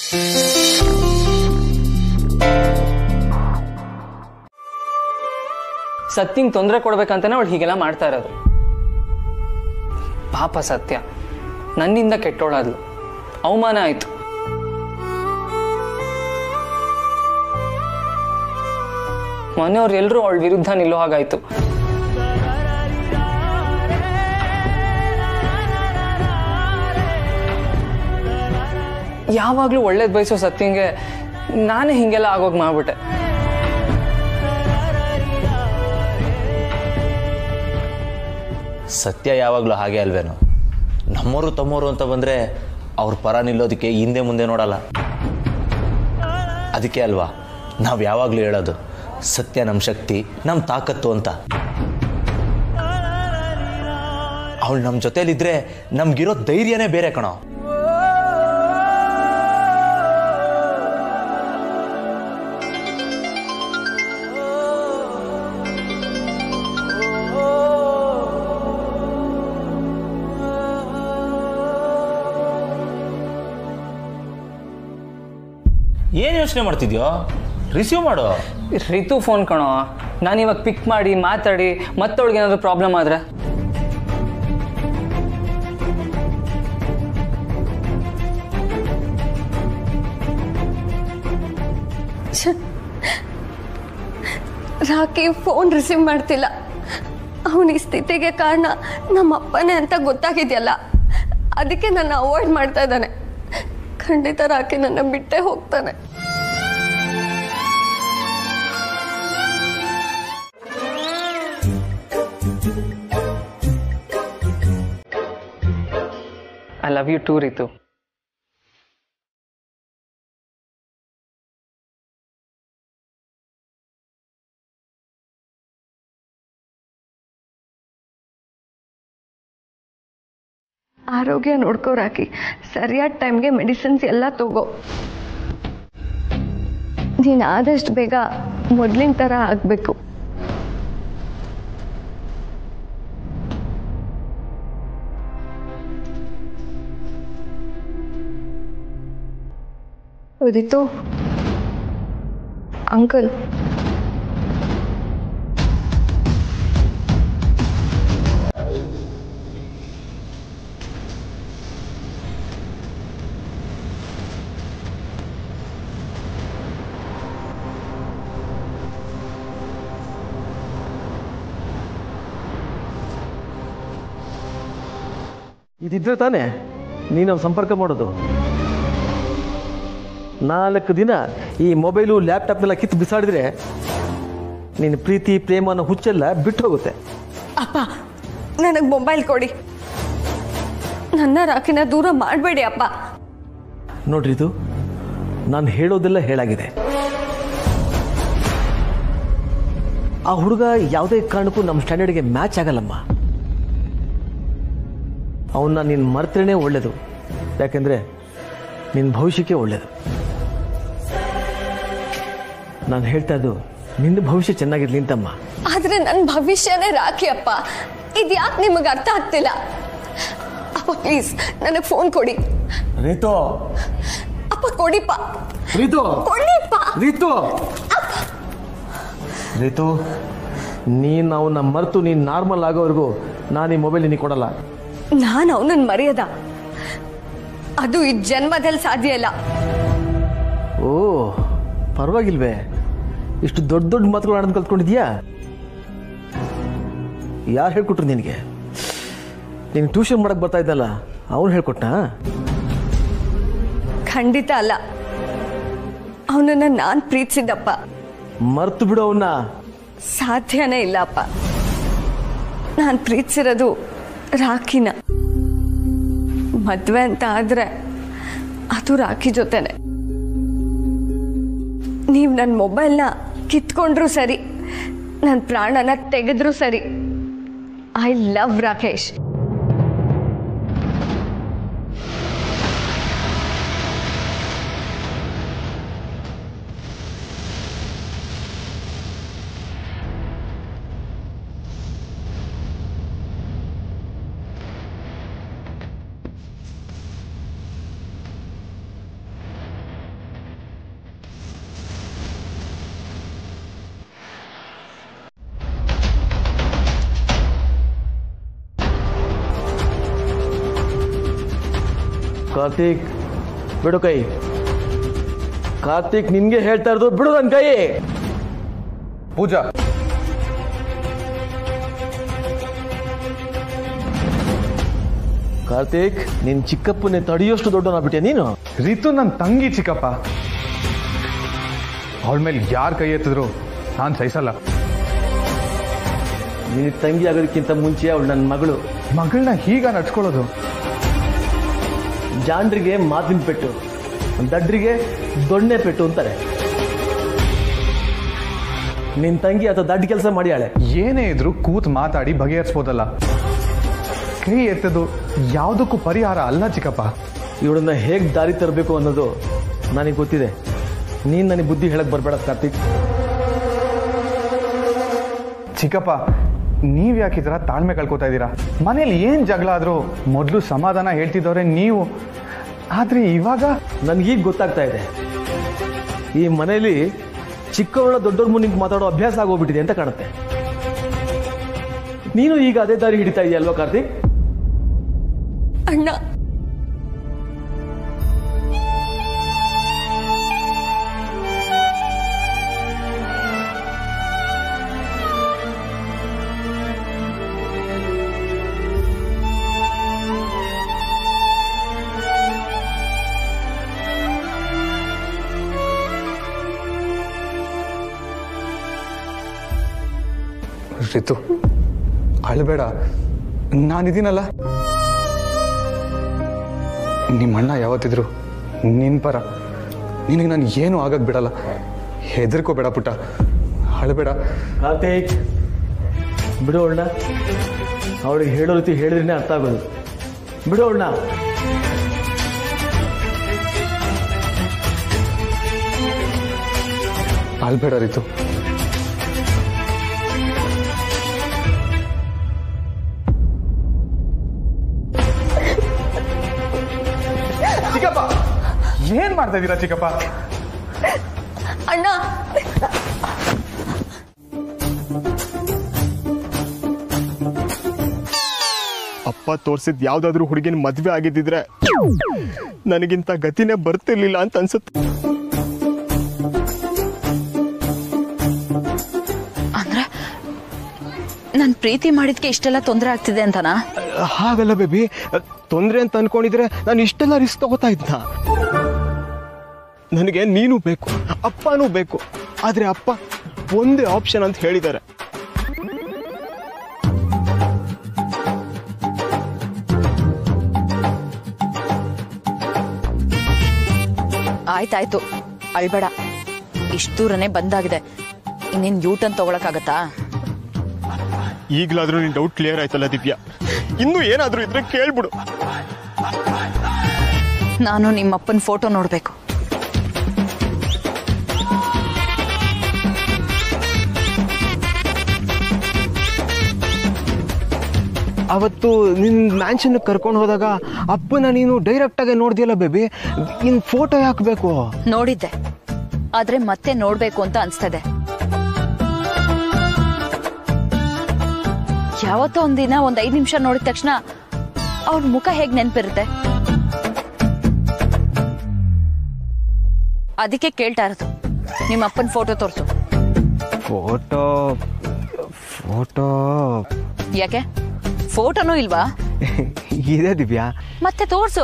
ಸತ್ಯಂಗೆ ತೊಂದರೆ ಕೊಡ್ಬೇಕಂತಾನೆ ಅವಳು ಹೀಗೆಲ್ಲ ಮಾಡ್ತಾ ಇರೋದು ಪಾಪ ಸತ್ಯ ನನ್ನಿಂದ ಕೆಟ್ಟೋಳಾದ್ಲು ಅವಮಾನ ಆಯ್ತು ಮನೆಯವ್ರು ಎಲ್ಲರೂ ಅವಳ ವಿರುದ್ಧ ನಿಲ್ಲೋ ಹಾಗಾಯ್ತು ಯಾವಾಗ್ಲೂ ಒಳ್ಳೇದ್ ಬಯಸೋ ಸತ್ಯಂಗೆ ನಾನೇ ಹಿಂಗೆಲ್ಲ ಆಗೋಗ್ ಮಾಡ್ಬಿಟ್ಟೆ ಸತ್ಯ ಯಾವಾಗಲೂ ಹಾಗೆ ಅಲ್ವೇನೋ ನಮ್ಮವರು ತಮ್ಮವರು ಅಂತ ಬಂದರೆ ಅವ್ರ ಪರ ನಿಲ್ಲೋದಕ್ಕೆ ಹಿಂದೆ ಮುಂದೆ ನೋಡಲ್ಲ ಅದಕ್ಕೆ ಅಲ್ವಾ ನಾವು ಯಾವಾಗಲೂ ಹೇಳೋದು ಸತ್ಯ ನಮ್ಮ ಶಕ್ತಿ ನಮ್ಮ ತಾಕತ್ತು ಅಂತ ಅವಳು ನಮ್ಮ ಜೊತೆಲಿದ್ರೆ ನಮ್ಗಿರೋ ಧೈರ್ಯನೇ ಬೇರೆ ಕಣೋ ಏನು ಯೋಚನೆ ಮಾಡ್ತಿದ್ಯೋ ರಿಸೀವ್ ಮಾಡು ರಿತು ಫೋನ್ ಕಣೋ ನಾನು ಇವಾಗ ಪಿಕ್ ಮಾಡಿ ಮಾತಾಡಿ ಮತ್ತವಳಿಗೆ ಏನಾದ್ರು ಪ್ರಾಬ್ಲಮ್ ಆದ್ರೆ ರಾಕಿ ಫೋನ್ ರಿಸೀವ್ ಮಾಡ್ತಿಲ್ಲ ಅವನ ಈ ಸ್ಥಿತಿಗೆ ಕಾರಣ ನಮ್ಮ ಅಪ್ಪನೇ ಅಂತ ಗೊತ್ತಾಗಿದೆಯಲ್ಲ ಅದಕ್ಕೆ ನನ್ನ ಅವಾಯ್ಡ್ ಮಾಡ್ತಾ ಇದ್ದಾನೆ ಖಂಡಿತ ರಾಕಿ ನನ್ನ ಬಿಟ್ಟೇ ಹೋಗ್ತಾನೆ I love you too Ritu ಆರೋಗ್ಯ ನೋಡ್ಕೋ ರಾಕಿ ಸರಿಯಾದ ಟೈಮ್ಗೆ ಮೆಡಿಸಿನ್ಸ್ ಎಲ್ಲ ತಗೋ ನೀನು ಆದಷ್ಟು ಬೇಗ ಮೊದಲಿನ ಥರ ಆಗಬೇಕು ಉದಿತು ಅಂಕಲ್ ಇದಿದ್ರೆ ತಾನೇ ನೀನು ಸಂಪರ್ಕ ಮಾಡೋದು ನಾಲ್ಕು ದಿನ ಈ ಮೊಬೈಲು ಲ್ಯಾಪ್ಟಾಪ್ನೆಲ್ಲ ಕಿತ್ತು ಬಿಸಾಡಿದ್ರೆ ನಿನ್ನ ಪ್ರೀತಿ ಪ್ರೇಮ ಅನ್ನೋ ಹುಚ್ಚೆಲ್ಲ ಬಿಟ್ಟು ಹೋಗುತ್ತೆ ಅಪ್ಪ ನನಗೆ ಮೊಬೈಲ್ ಕೊಡಿ ನನ್ನ ರಾಕಿನ ದೂರ ಮಾಡಬೇಡಿ ಅಪ್ಪ ನೋಡ್ರಿ ಇದು ನಾನು ಹೇಳೋದೆಲ್ಲ ಹೇಳಾಗಿದೆ ಆ ಹುಡುಗ ಯಾವುದೇ ಕಾರಣಕ್ಕೂ ನಮ್ಮ ಸ್ಟ್ಯಾಂಡರ್ಡ್ಗೆ ಮ್ಯಾಚ್ ಆಗಲ್ಲಮ್ಮ ಅವನ್ನ ನೀನು ಮರ್ತೇನೆ ಒಳ್ಳೇದು ಯಾಕೆಂದ್ರೆ ನಿನ್ನ ಭವಿಷ್ಯಕ್ಕೆ ಒಳ್ಳೇದು ನಾನು ಹೇಳ್ತಾ ಇದ್ದು ನಿನ್ನ ಭವಿಷ್ಯ ಚೆನ್ನಾಗಿರ್ಲಿ ಅಂತಮ್ಮ ಆದ್ರೆ ನನ್ನ ಭವಿಷ್ಯನೇ ರಾಖಿ ಅಪ್ಪ ಇದು ಯಾಕೆ ನಿಮಗೆ ಅರ್ಥ ಆಗ್ತಿಲ್ಲ ಅಪ್ಪ ಪ್ಲೀಸ್ ನನಗೆ ಫೋನ್ ಕೊಡಿ ರೀತು ಅಪ್ಪ ಕೊಡಿಪ್ಪ ರೀತು ಕೊಡಿಪ್ಪ ರೀತು ರೀತು ನೀನು ಅವನ್ನ ಮರೆತು ನೀನು ನಾರ್ಮಲ್ ಆಗೋವರೆಗೂ ನಾನು ಈ ಮೊಬೈಲ್ ನಿನಗೆ ಕೊಡಲ್ಲ ನಾನು ಅವನನ್ನ ಮರೆಯದ ಅದು ಈ ಜನ್ಮದಲ್ಲಿ ಸಾಧ್ಯ ಇಲ್ಲ ಓ ಪರವಾಗಿಲ್ವೇ ಇಷ್ಟು ದೊಡ್ಡ ದೊಡ್ಡ ಮಾತುಗಳು ಆಡೋದು ಕಲ್ತ್ಕೊಂಡಿದ್ಯಾ ಯಾರು ಹೇಳ್ಕೊಟ್ರು ನಿನಗೆ ನೀನು ಟ್ಯೂಷನ್ ಮಾಡಕ್ಕೆ ಬರ್ತಾ ಇದ್ದಲ್ಲ ಅವ್ನು ಹೇಳ್ಕೊಟ್ನಾ ಖಂಡಿತ ಅಲ್ಲ ಅವನನ್ನ ನಾನು ಪ್ರೀತಿಸಿದ್ದಪ್ಪ ಮರ್ತು ಬಿಡು ಅವನ್ನ ಸಾಧ್ಯನೇ ಇಲ್ಲ ಅಪ್ಪ ನಾನು ಪ್ರೀತಿಸಿರೋದು ರಾಖಿನ ಮದ್ವೆ ಅಂತ ಆದ್ರೆ ಅದು ರಾಖಿ ಜೊತೆನೆ ನೀವು ನನ್ನ ಮೊಬೈಲ್ನ ಕಿತ್ಕೊಂಡ್ರು ಸರಿ ನನ್ನ ಪ್ರಾಣನ ತೆಗೆದ್ರು ಸರಿ ಐ ಲವ್ ರಾಕೇಶ್ ಕಾರ್ತಿಕ್ ಬಿಡು ಕೈ ಕಾರ್ತಿಕ್ ನಿನ್ಗೆ ಹೇಳ್ತಾ ಇರೋದು ಬಿಡು ನನ್ನ ಕೈ ಪೂಜಾ ಕಾರ್ತಿಕ್ ನಿನ್ ಚಿಕ್ಕಪ್ಪನೇ ತಡೆಯೋಷ್ಟು ದೊಡ್ಡವನಾಗ್ಬಿಟ್ಟೆ ನೀನು ರಿತು ನನ್ನ ತಂಗಿ ಚಿಕ್ಕಪ್ಪ ಅವಳ ಮೇಲೆ ಯಾರು ಕೈ ಎತ್ತಿದ್ರು ನಾನು ಸಹಿಸಲ್ಲ ನಿನ್ ತಂಗಿ ಆಗೋದಕ್ಕಿಂತ ಮುಂಚೆ ಅವಳು ನನ್ನ ಮಗಳು ಮಗಳನ್ನ ಹೀಗ ನಡ್ಸ್ಕೊಳ್ಳೋದು ಜಾಂಡ್ರಿಗೆ ಮಾತಿನ ಪೆಟ್ಟು ದಡ್ರಿಗೆ ದೊಣ್ಣೆ ಪೆಟ್ಟು ಅಂತಾರೆ ನಿನ್ ತಂಗಿ ಅಥವಾ ದಡ್ಡ ಕೆಲಸ ಮಾಡಿಯಾಳೆ ಏನೇ ಇದ್ರು ಕೂತ್ ಮಾತಾಡಿ ಬಗೆಹರಿಸ್ಬೋದಲ್ಲ ಕೈ ಎತ್ತದು ಯಾವುದಕ್ಕೂ ಪರಿಹಾರ ಅಲ್ಲ ಚಿಕ್ಕಪ್ಪ ಇವಳನ್ನ ಹೇಗ್ ದಾರಿ ತರಬೇಕು ಅನ್ನೋದು ನನಗೆ ಗೊತ್ತಿದೆ ನೀನ್ ನನಗೆ ಬುದ್ಧಿ ಹೇಳಕ್ ಬರ್ಬೇಡ ಕಾರ್ತಿಕ್ ಚಿಕ್ಕಪ್ಪ ನೀವ್ ಯಾಕೆ ಈ ಥರ ತಾಳ್ಮೆ ಕಳ್ಕೊತಾ ಇದ್ದೀರಾ ಮನೇಲಿ ಏನ್ ಜಗಳ ಆದ್ರೂ ಮೊದಲು ಸಮಾಧಾನ ಹೇಳ್ತಿದ್ದವ್ರೆ ನೀವು ಆದ್ರೆ ಇವಾಗ ನನ್ಗೀಗ ಗೊತ್ತಾಗ್ತಾ ಇದೆ ಈ ಮನೆಯಲ್ಲಿ ಚಿಕ್ಕವಳ ದೊಡ್ಡವ್ರ ಮುಂದೆ ನಿಂತು ಮಾತಾಡೋ ಅಭ್ಯಾಸ ಆಗೋಗ್ಬಿಟ್ಟಿದೆ ಅಂತ ಕಾಣುತ್ತೆ ನೀನು ಈಗ ಅದೇ ದಾರಿ ಹಿಡಿತಾ ಇದೆಯಾ ಅಲ್ವಾ ಕಾರ್ತಿಕ್ ಅಣ್ಣ ರಿತು ಅಳಬೇಡ ನಾನಿದ್ದೀನಲ್ಲ ನಿಮ್ಮಣ್ಣ ಯಾವತ್ತಿದ್ರು ನಿನ್ ಪರ ನಿನಗೆ ನಾನು ಏನು ಆಗಕ್ ಬಿಡಲ್ಲ ಹೆದರ್ಕೋಬೇಡ ಪುಟ್ಟ ಅಳಬೇಡ ಕಾರ್ತಿಕ್ ಬಿಡು ಅಣ್ಣ ಅವಳಿಗೆ ಹೇಳೋ ರೀತಿ ಹೇಳಿದ್ರೇನೆ ಅರ್ಥ ಆಗೋದು ಬಿಡು ಅಣ್ಣ ಅಳ್ಬೇಡ ರಿತು ಚಿಕ್ಕಪ್ಪ ಏನ್ ಮಾಡ್ತಾ ಇದ್ದೀರಾ ಚಿಕ್ಕಪ್ಪ ಅಣ್ಣ ಅಪ್ಪ ತೋರ್ಸಿದ್ ಯಾವ್ದಾದ್ರು ಹುಡುಗಿನ ಮದ್ವೆ ಆಗಿದ್ದಿದ್ರೆ ನನಗಿಂತ ಗತಿನೇ ಬರ್ತಿರ್ಲಿಲ್ಲ ಅಂತ ಅನ್ಸುತ್ತೆ ಅಂದ್ರೆ ನನ್ ಪ್ರೀತಿ ಮಾಡಿದ್ಕೆ ಇಷ್ಟೆಲ್ಲ ತೊಂದರೆ ಆಗ್ತಿದೆ ಅಂತನಾ ಹಾಗಲ್ಲ ಬೇಬಿ ತೊಂದ್ರೆ ಅಂತ ಅನ್ಕೊಂಡಿದ್ರೆ ನಾನು ಇಷ್ಟೆಲ್ಲ ರಿಸ್ಕ್ ತಗೋತಾ ಇದ್ನ ನನಗೆ ನೀನು ಬೇಕು ಅಪ್ಪನೂ ಬೇಕು ಆದ್ರೆ ಅಪ್ಪ ಒಂದೇ ಆಪ್ಷನ್ ಅಂತ ಹೇಳಿದ್ದಾರೆ ಆಯ್ತಾಯ್ತು ಅಳ್ಬೇಡ ಇಷ್ಟು ದೂರನೇ ಬಂದಾಗಿದೆ ಇನ್ನೇನ್ ಯೂಟನ್ ತಗೊಳಕಾಗತ್ತಾ ಈಗಲಾದ್ರೂ ನಿನ್ ಡೌಟ್ ಕ್ಲಿಯರ್ ಆಯ್ತಲ್ಲ ದಿವ್ಯಾ ಇನ್ನೂ ಏನಾದ್ರೂ ಇದ್ರೆ ಕೇಳ್ಬಿಡು ನಾನು ನಿಮ್ಮಪ್ಪನ ಫೋಟೋ ನೋಡ್ಬೇಕು ಅವತ್ತು ನಿನ್ ಮ್ಯಾನ್ಷನ್ ಕರ್ಕೊಂಡು ಹೋದಾಗ ಅಪ್ಪನ ನೀನು ಡೈರೆಕ್ಟ್ ಆಗಿ ನೋಡ್ದಿಯಲ್ಲ ಬೇಬಿ ಇನ್ ಫೋಟೋ ಯಾಕಬೇಕು ನೋಡಿದ್ದೆ ಆದ್ರೆ ಮತ್ತೆ ನೋಡ್ಬೇಕು ಅಂತ ಅನ್ಸ್ತದೆ ಯಾವತ್ತೋ ಒಂದಿನ ಒಂದ್ ಐದ್ ನಿಮಿಷ ನೋಡಿದ ತಕ್ಷಣ ಅವ್ರ ಮುಖ ಹೇಗ್ ನೆನ್ಪಿರುತ್ತೆ ಅದಕ್ಕೆ ಕೇಳ್ತಾ ಇರೋದು ನಿಮ್ಮ ಅಪ್ಪನ ಫೋಟೋ ತೋರ್ಸು ಫೋಟೋ ಫೋಟೋ ಯಾಕೆ ಫೋಟೋನೂ ಇಲ್ವಾ ಇದೆ ದಿವ್ಯಾ ಮತ್ತೆ ತೋರ್ಸು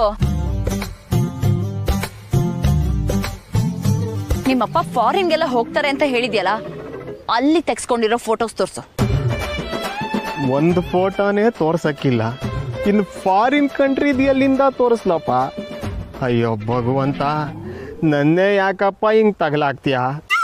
ನಿಮ್ಮಪ್ಪ ಫಾರಿನ್ಗೆಲ್ಲ ಹೋಗ್ತಾರೆ ಅಂತ ಹೇಳಿದ್ಯಲ್ಲ ಅಲ್ಲಿ ತೆಗ್ಸ್ಕೊಂಡಿರೋ ಫೋಟೋಸ್ ತೋರ್ಸು ಒಂದು ಫೋಟೋನೇ ತೋರ್ಸಕ್ಕಿಲ್ಲ ಇನ್ನು ಫಾರಿನ್ ಕಂಟ್ರಿದ್ ಎಲ್ಲಿಂದ ತೋರಿಸ್ಲಪ್ಪ ಅಯ್ಯೋ ಭಗವಂತ ನನ್ನೇ ಯಾಕಪ್ಪ ಹಿಂಗ್ ತಗಲಾಗ್ತೀಯಾ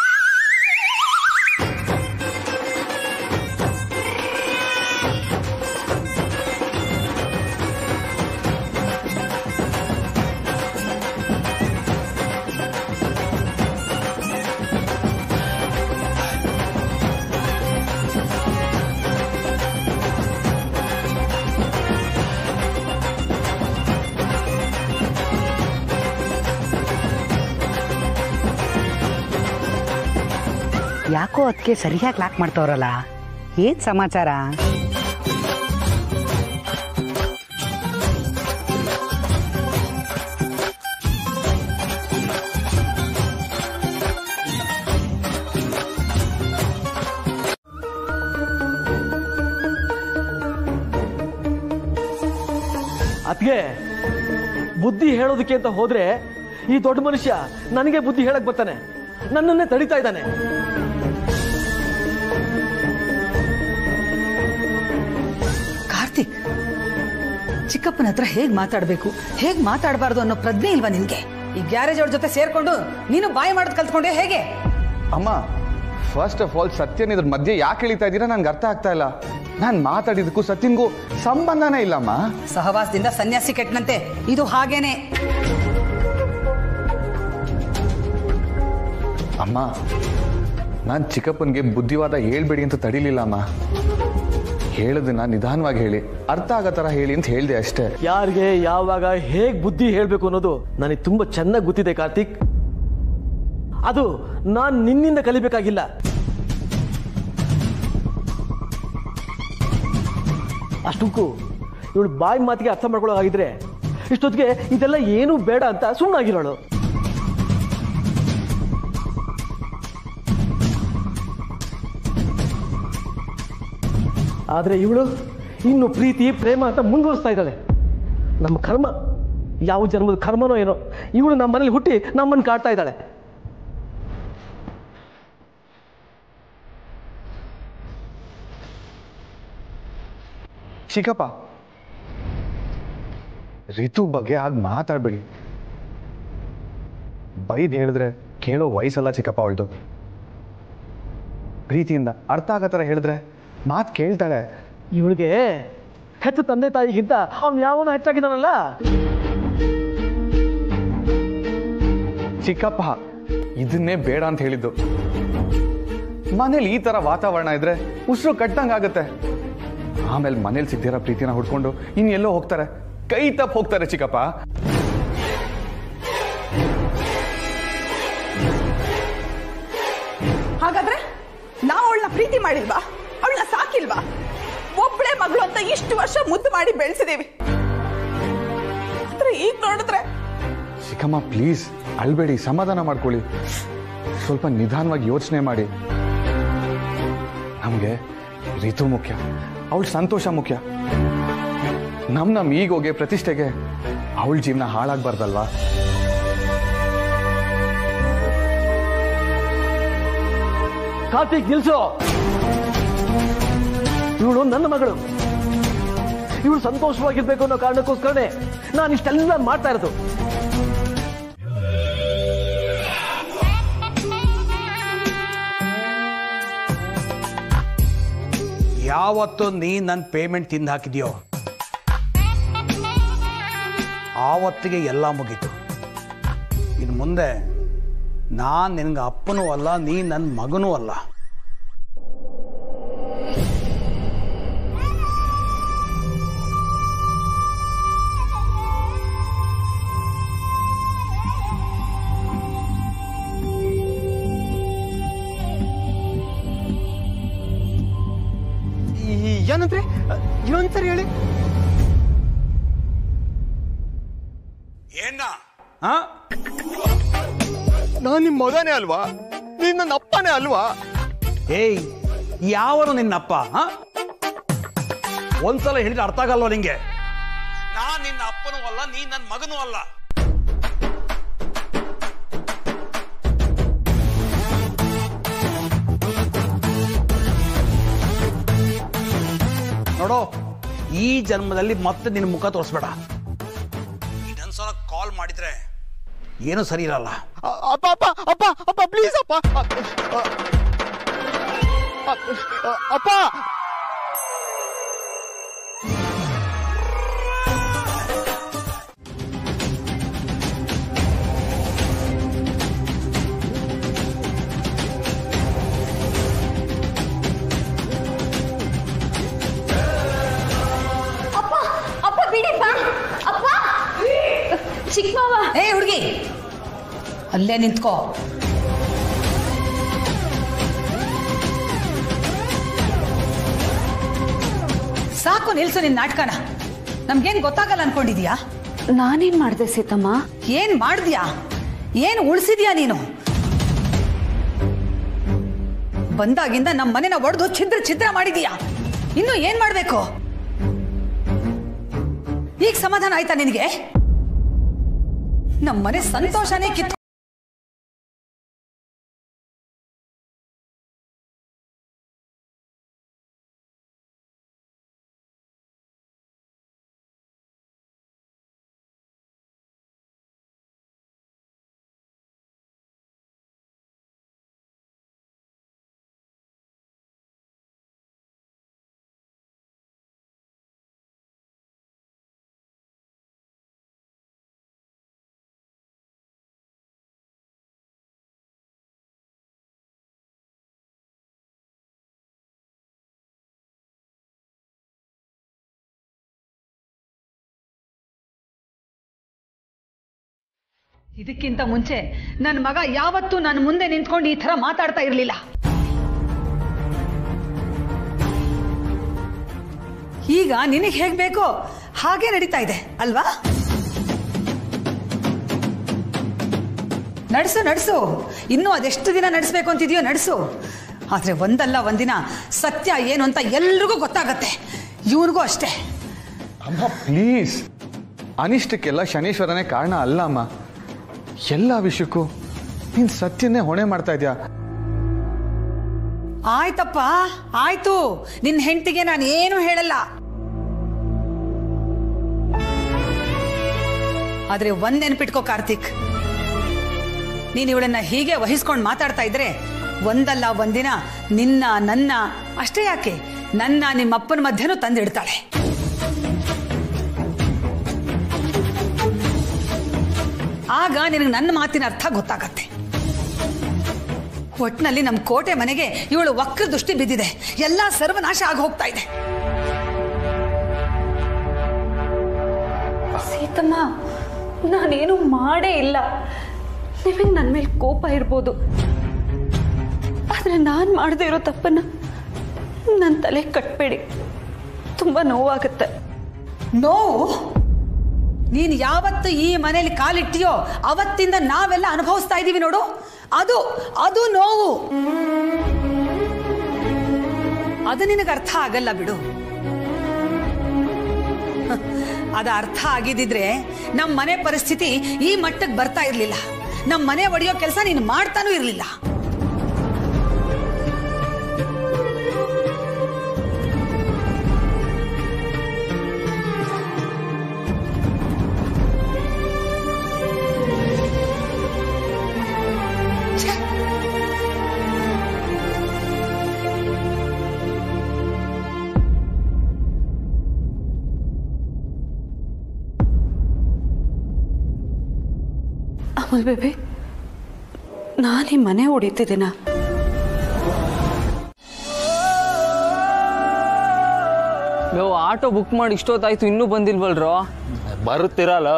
ಯಾಕೋ ಅದಕ್ಕೆ ಸರಿಯಾಗಿ ಲಾಕ್ ಮಾಡ್ತವ್ರಲ್ಲ ಏನ್ ಸಮಾಚಾರ ಅದ್ಗೆ ಬುದ್ಧಿ ಹೇಳೋದಕ್ಕೆ ಅಂತ ಹೋದ್ರೆ ಈ ದೊಡ್ಡ ಮನುಷ್ಯ ನನಗೆ ಬುದ್ಧಿ ಹೇಳಕ್ ಬರ್ತಾನೆ ನನ್ನನ್ನೇ ತಡಿತಾ ಇದ್ದಾನೆ ಕಾರ್ತಿಕ್ ಚಿಕ್ಕಪ್ಪನ ಹತ್ರ ಹೇಗ್ ಮಾತಾಡ್ಬೇಕು ಹೇಗ್ ಮಾತಾಡಬಾರ್ದು ಅನ್ನೋ ಪ್ರಜ್ಞೆ ಇಲ್ವಾ ನಿನ್ಗೆ ಈ ಗ್ಯಾರೇಜ್ ಅವ್ರ ಜೊತೆ ಸೇರ್ಕೊಂಡು ನೀನು ಬಾಯಿ ಮಾಡೋದು ಕಲ್ತ್ಕೊಂಡೆ ಹೇಗೆ ಅಮ್ಮ ಫಸ್ಟ್ ಆಫ್ ಆಲ್ ಸತ್ಯನ ಇದ್ರ ಮಧ್ಯೆ ಯಾಕೆ ಇಳಿತಾ ಇದ್ದೀರಾ ನನ್ಗೆ ಅರ್ಥ ಆಗ್ತಾ ಇಲ್ಲ ನಾನು ಮಾತಾಡಿದಕ್ಕೂ ಸತ್ಯನ್ಗೂ ಸಂಬಂಧನೇ ಇಲ್ಲಮ್ಮ ಸಹವಾಸದಿಂದ ಸನ್ಯಾಸಿ ಕೆಟ್ಟನಂತೆ ಇದು ಹಾಗೇನೆ ಅಮ್ಮ ನಾನು ಚಿಕ್ಕಪ್ಪನಿಗೆ ಬುದ್ಧಿವಾದ ಹೇಳ್ಬೇಡಿ ಅಂತ ತಡಿಲಿಲ್ಲ ಅಮ್ಮ ಹೇಳೋದನ್ನ ನಿಧಾನವಾಗಿ ಹೇಳಿ ಅರ್ಥ ಆಗೋ ಥರ ಹೇಳಿ ಅಂತ ಹೇಳಿದೆ ಅಷ್ಟೇ ಯಾರಿಗೆ ಯಾವಾಗ ಹೇಗ್ ಬುದ್ಧಿ ಹೇಳ್ಬೇಕು ಅನ್ನೋದು ನನಗೆ ತುಂಬಾ ಚೆನ್ನಾಗಿ ಗೊತ್ತಿದೆ ಕಾರ್ತಿಕ್ ಅದು ನಾನು ನಿನ್ನಿಂದ ಕಲಿಬೇಕಾಗಿಲ್ಲ ಅಷ್ಟಕ್ಕೂ ಇವಳು ಬಾಯಿ ಮಾತಿಗೆ ಅರ್ಥ ಮಾಡ್ಕೊಳ್ಳೋವಾಗಿದ್ರೆ ಇಷ್ಟೊತ್ತಿಗೆ ಇದೆಲ್ಲ ಏನೂ ಬೇಡ ಅಂತ ಸುಮ್ಮನಾಗಿರೋಳು ಆದರೆ ಇವಳು ಇನ್ನು ಪ್ರೀತಿ ಪ್ರೇಮ ಅಂತ ಮುಂದುವರಿಸ್ತಾ ಇದ್ದಾಳೆ ನಮ್ಮ ಕರ್ಮ ಯಾವ ಜನ್ಮದ ಕರ್ಮನೋ ಏನೋ ಇವಳು ನಮ್ಮ ಮನೇಲಿ ಹುಟ್ಟಿ ನಮ್ಮನ್ನು ಕಾಡ್ತಾ ಇದ್ದಾಳೆ ಚಿಕ್ಕಪ್ಪ ರಿತು ಬಗ್ಗೆ ಆಗ ಮಾತಾಡ್ಬೇಡಿ ಬೈದ್ ಹೇಳಿದ್ರೆ ಕೇಳೋ ವಯಸ್ಸಲ್ಲ ಚಿಕ್ಕಪ್ಪ ಅವಳ್ದು ಪ್ರೀತಿಯಿಂದ ಅರ್ಥ ಆಗೋ ಥರ ಹೇಳಿದ್ರೆ ಮಾತು ಕೇಳ್ತಾಳೆ ಇವಳಿಗೆ ಹೆತ್ತ ತಂದೆ ತಾಯಿಗಿಂತ ಅವ್ನು ಯಾವನ ಹೆಚ್ಚಾಗಿದ್ದಾನಲ್ಲ ಚಿಕ್ಕಪ್ಪ ಇದನ್ನೇ ಬೇಡ ಅಂತ ಹೇಳಿದ್ದು ಮನೇಲಿ ಈ ತರ ವಾತಾವರಣ ಇದ್ರೆ ಉಸಿರು ಕಟ್ಟಂಗ್ ಆಗುತ್ತೆ ಆಮೇಲೆ ಮನೇಲಿ ಸಿಗ್ದಿರೋ ಪ್ರೀತಿನ ಹುಡ್ಕೊಂಡು ಇನ್ ಎಲ್ಲೋ ಹೋಗ್ತಾರೆ ಕೈ ತಪ್ಪ ಹೋಗ್ತಾರೆ ಚಿಕ್ಕಪ್ಪ ಹಾಗಾದ್ರೆ ನಾವು ಅವಳನ್ನ ಪ್ರೀತಿ ಮಾಡಿಲ್ವಾ ಅವಳನ್ನ ಸಾಕಿಲ್ವಾ ಒಬ್ಳೆ ಮಗಳು ಅಂತ ಇಷ್ಟು ವರ್ಷ ಮುದ್ದು ಮಾಡಿ ಬೆಳೆಸಿದೀವಿ ಆದ್ರೆ ಈಗ ನೋಡಿದ್ರೆ ಚಿಕ್ಕಮ್ಮ ಪ್ಲೀಸ್ ಅಳ್ಬೇಡಿ ಸಮಾಧಾನ ಮಾಡ್ಕೊಳ್ಳಿ ಸ್ವಲ್ಪ ನಿಧಾನವಾಗಿ ಯೋಚನೆ ಮಾಡಿ ನಮಗೆ ರಿತು ಮುಖ್ಯ ಅವಳ ಸಂತೋಷ ಮುಖ್ಯ ನಮ್ ನಮ್ ಈಗೋಗೆ ಪ್ರತಿಷ್ಠೆಗೆ ಅವಳ ಜೀವನ ಹಾಳಾಗ್ಬಾರ್ದಲ್ವಾ ಕಾರ್ತಿಕ್ ನಿಲ್ಸು ಇವಳು ನನ್ನ ಮಗಳು ಇವಳು ಸಂತೋಷವಾಗಿರ್ಬೇಕು ಅನ್ನೋ ಕಾರಣಕ್ಕೋಸ್ಕರನೇ ನಾನು ಇಷ್ಟೆಲ್ಲ ಮಾಡ್ತಾ ಇರೋದು ಯಾವತ್ತು ನೀ ನನ್ನ ಪೇಮೆಂಟ್ ತಿಂದು ಹಾಕಿದ್ಯೋ ಆವತ್ತಿಗೆ ಎಲ್ಲ ಮುಗೀತು ಇನ್ನು ಮುಂದೆ ನಾನು ನಿನಗೆ ಅಪ್ಪನೂ ಅಲ್ಲ ನೀ ನನ್ನ ಮಗನೂ ಅಲ್ಲ ಏನಂದ್ರೆ ಇನ್ನೊಂದ್ಸರಿ ಹೇಳಿ ಏನ ಹಾ ನಾನ್ ನಿಮ್ ಮಗನೇ ಅಲ್ವಾ ನೀನ್ ನನ್ನ ಅಪ್ಪನೇ ಅಲ್ವಾ ಏಯ್ ಯಾವನು ನಿನ್ನಪ್ಪ ಹಾ ಒಂದ್ಸಲ ಹೇಳಿದ್ರೆ ಅರ್ಥ ಆಗಲ್ವ ನಿಂಗೆ ನಾನ್ ನಿನ್ನ ಅಪ್ಪನೂ ಅಲ್ಲ ನೀ ನನ್ನ ಮಗನೂ ಅಲ್ಲ ನೋಡೋ ಈ ಜನ್ಮದಲ್ಲಿ ಮತ್ತೆ ನಿನ್ನ ಮುಖ ತೋರಿಸ್ಬೇಡ ಇನ್ನೊಂದ್ಸಲ ಕಾಲ್ ಮಾಡಿದ್ರೆ ಏನು ಸರಿ ಇರಲ್ಲ ಅಪ್ಪ ಅಪ್ಪ ಅಪ್ಪ ಅಪ್ಪ ಪ್ಲೀಸ್ ಅಪ್ಪ ಅಪ್ಪ ಅಪ್ಪ ಅಪ್ಪ ಬಿಡಿಪ್ಪ ಅಪ್ಪ ಚಿಕ್ಕ ಮಾವ ಏ ಹುಡುಗಿ ಅಲ್ಲೇ ನಿಂತ್ಕೋ ಸಾಕು ನಿಲ್ಸು ನಿನ್ ನಾಟಕನ ನಮ್ಗೇನ್ ಗೊತ್ತಾಗಲ್ಲ ಅನ್ಕೊಂಡಿದ್ಯಾ ನಾನೇನ್ ಮಾಡ್ದೆ ಸೀತಮ್ಮ ಏನ್ ಮಾಡ್ದ್ಯಾ ಏನ್ ಉಳಿಸಿದ್ಯಾ ನೀನು ಬಂದಾಗಿಂದ ನಮ್ಮ ಮನೆನ ಒಡೆದು ಛಿದ್ರ ಛಿದ್ರ ಮಾಡಿದೀಯಾ ಇನ್ನು ಏನ್ ಮಾಡ್ಬೇಕು ಈಗ ಸಮಾಧಾನ ಆಯ್ತಾ ನಿನಗೆ ನಮ್ಮ ಮನೆ ಸಂತೋಷನೇ ಕಿತ್ತು ಇದಕ್ಕಿಂತ ಮುಂಚೆ ನನ್ನ ಮಗ ಯಾವತ್ತೂ ನನ್ನ ಮುಂದೆ ನಿಂತ್ಕೊಂಡು ಈ ಥರ ಮಾತಾಡ್ತಾ ಇರಲಿಲ್ಲ ಈಗ ನಿನಗೆ ಹೇಗೆ ಬೇಕೋ ಹಾಗೆ ನಡೀತಾ ಇದೆ ಅಲ್ವಾ ನಡೆಸು ನಡೆಸು ಇನ್ನೂ ಅದೆಷ್ಟು ದಿನ ನಡೆಸ್ಬೇಕು ಅಂತಿದೆಯೋ ನಡೆಸು ಆದರೆ ಒಂದಲ್ಲ ಒಂದಿನ ಸತ್ಯ ಏನು ಅಂತ ಎಲ್ರಿಗೂ ಗೊತ್ತಾಗತ್ತೆ ಇವನಿಗೂ ಅಷ್ಟೇ ಅಮ್ಮ ಪ್ಲೀಸ್ ಅನಿಷ್ಟಕ್ಕೆಲ್ಲ ಶನೀಶ್ವರನೇ ಕಾರಣ ಅಲ್ಲ ಅಮ್ಮ ಎಲ್ಲ ವಿಷಯಕ್ಕೂ ನೀನ್ ಸತ್ಯನೇ ಹೊಣೆ ಮಾಡ್ತಾ ಇದ್ಯಾ ಆಯ್ತಪ್ಪ ಆಯ್ತು ನಿನ್ನ ಹೆಂಡತಿಗೆ ನಾನು ಏನು ಹೇಳಲ್ಲ ಆದ್ರೆ ಒಂದ್ ನೆನ್ಪಿಟ್ಕೋ ಕಾರ್ತಿಕ್ ನೀನ್ ಇವಳನ್ನ ಹೀಗೆ ವಹಿಸ್ಕೊಂಡು ಮಾತಾಡ್ತಾ ಇದ್ರೆ ಒಂದಲ್ಲ ಒಂದಿನ ನಿನ್ನ ನನ್ನ ಅಷ್ಟೇ ಯಾಕೆ ನನ್ನ ನಿಮ್ಮಪ್ಪನ ಮಧ್ಯನೂ ತಂದಿಡ್ತಾಳೆ ಆಗ ನಿನಗೆ ನನ್ನ ಮಾತಿನ ಅರ್ಥ ಗೊತ್ತಾಗತ್ತೆ ಒಟ್ನಲ್ಲಿ ನಮ್ಮ ಕೋಟೆ ಮನೆಗೆ ಇವಳು ವಕ್ರ ದೃಷ್ಟಿ ಬಿದ್ದಿದೆ ಎಲ್ಲಾ ಸರ್ವನಾಶ ಆಗಿ ಹೋಗ್ತಾ ಇದೆ ಸೀತಮ್ಮ ನಾನೇನು ಮಾಡೇ ಇಲ್ಲ ನಿಮಗೆ ನನ್ನ ಮೇಲೆ ಕೋಪ ಇರ್ಬೋದು ಆದರೆ ನಾನು ಮಾಡದೇ ಇರೋ ತಪ್ಪನ್ನ ನನ್ನ ತಲೆ ಕಟ್ಬೇಡಿ ತುಂಬ ನೋವಾಗುತ್ತೆ ನೋವು ನೀನು ಯಾವತ್ತು ಈ ಮನೇಲಿ ಕಾಲಿಟ್ಟಿಯೋ ಅವತ್ತಿಂದ ನಾವೆಲ್ಲ ಅನುಭವಿಸ್ತಾ ಇದ್ದೀವಿ ನೋಡು ಅದು ಅದು ನೋವು ಅದು ನಿನಗೆ ಅರ್ಥ ಆಗಲ್ಲ ಬಿಡು ಹ, ಅದು ಅರ್ಥ ಆಗಿದ್ದಿದ್ರೆ ನಮ್ಮ ಮನೆ ಪರಿಸ್ಥಿತಿ ಈ ಮಟ್ಟಕ್ಕೆ ಬರ್ತಾ ಇರ್ಲಿಲ್ಲ ನಮ್ಮ ಮನೆ ಒಡೆಯೋ ಕೆಲಸ ನೀನು ಮಾಡ್ತಾನೂ ಇರಲಿಲ್ಲ ಅಮಲ್ ಬೇಬಿ ನಾನು ಈ ಮನೆ ಹೊಡಿತಿದ್ದೀನ ನೀವು ಆಟೋ ಬುಕ್ ಮಾಡಿ ಇಷ್ಟೊತ್ತಾಯ್ತು ಇನ್ನೂ ಬಂದಿಲ್ವಲ್ರೋ ಬರುತ್ತಿರಲ್ಲ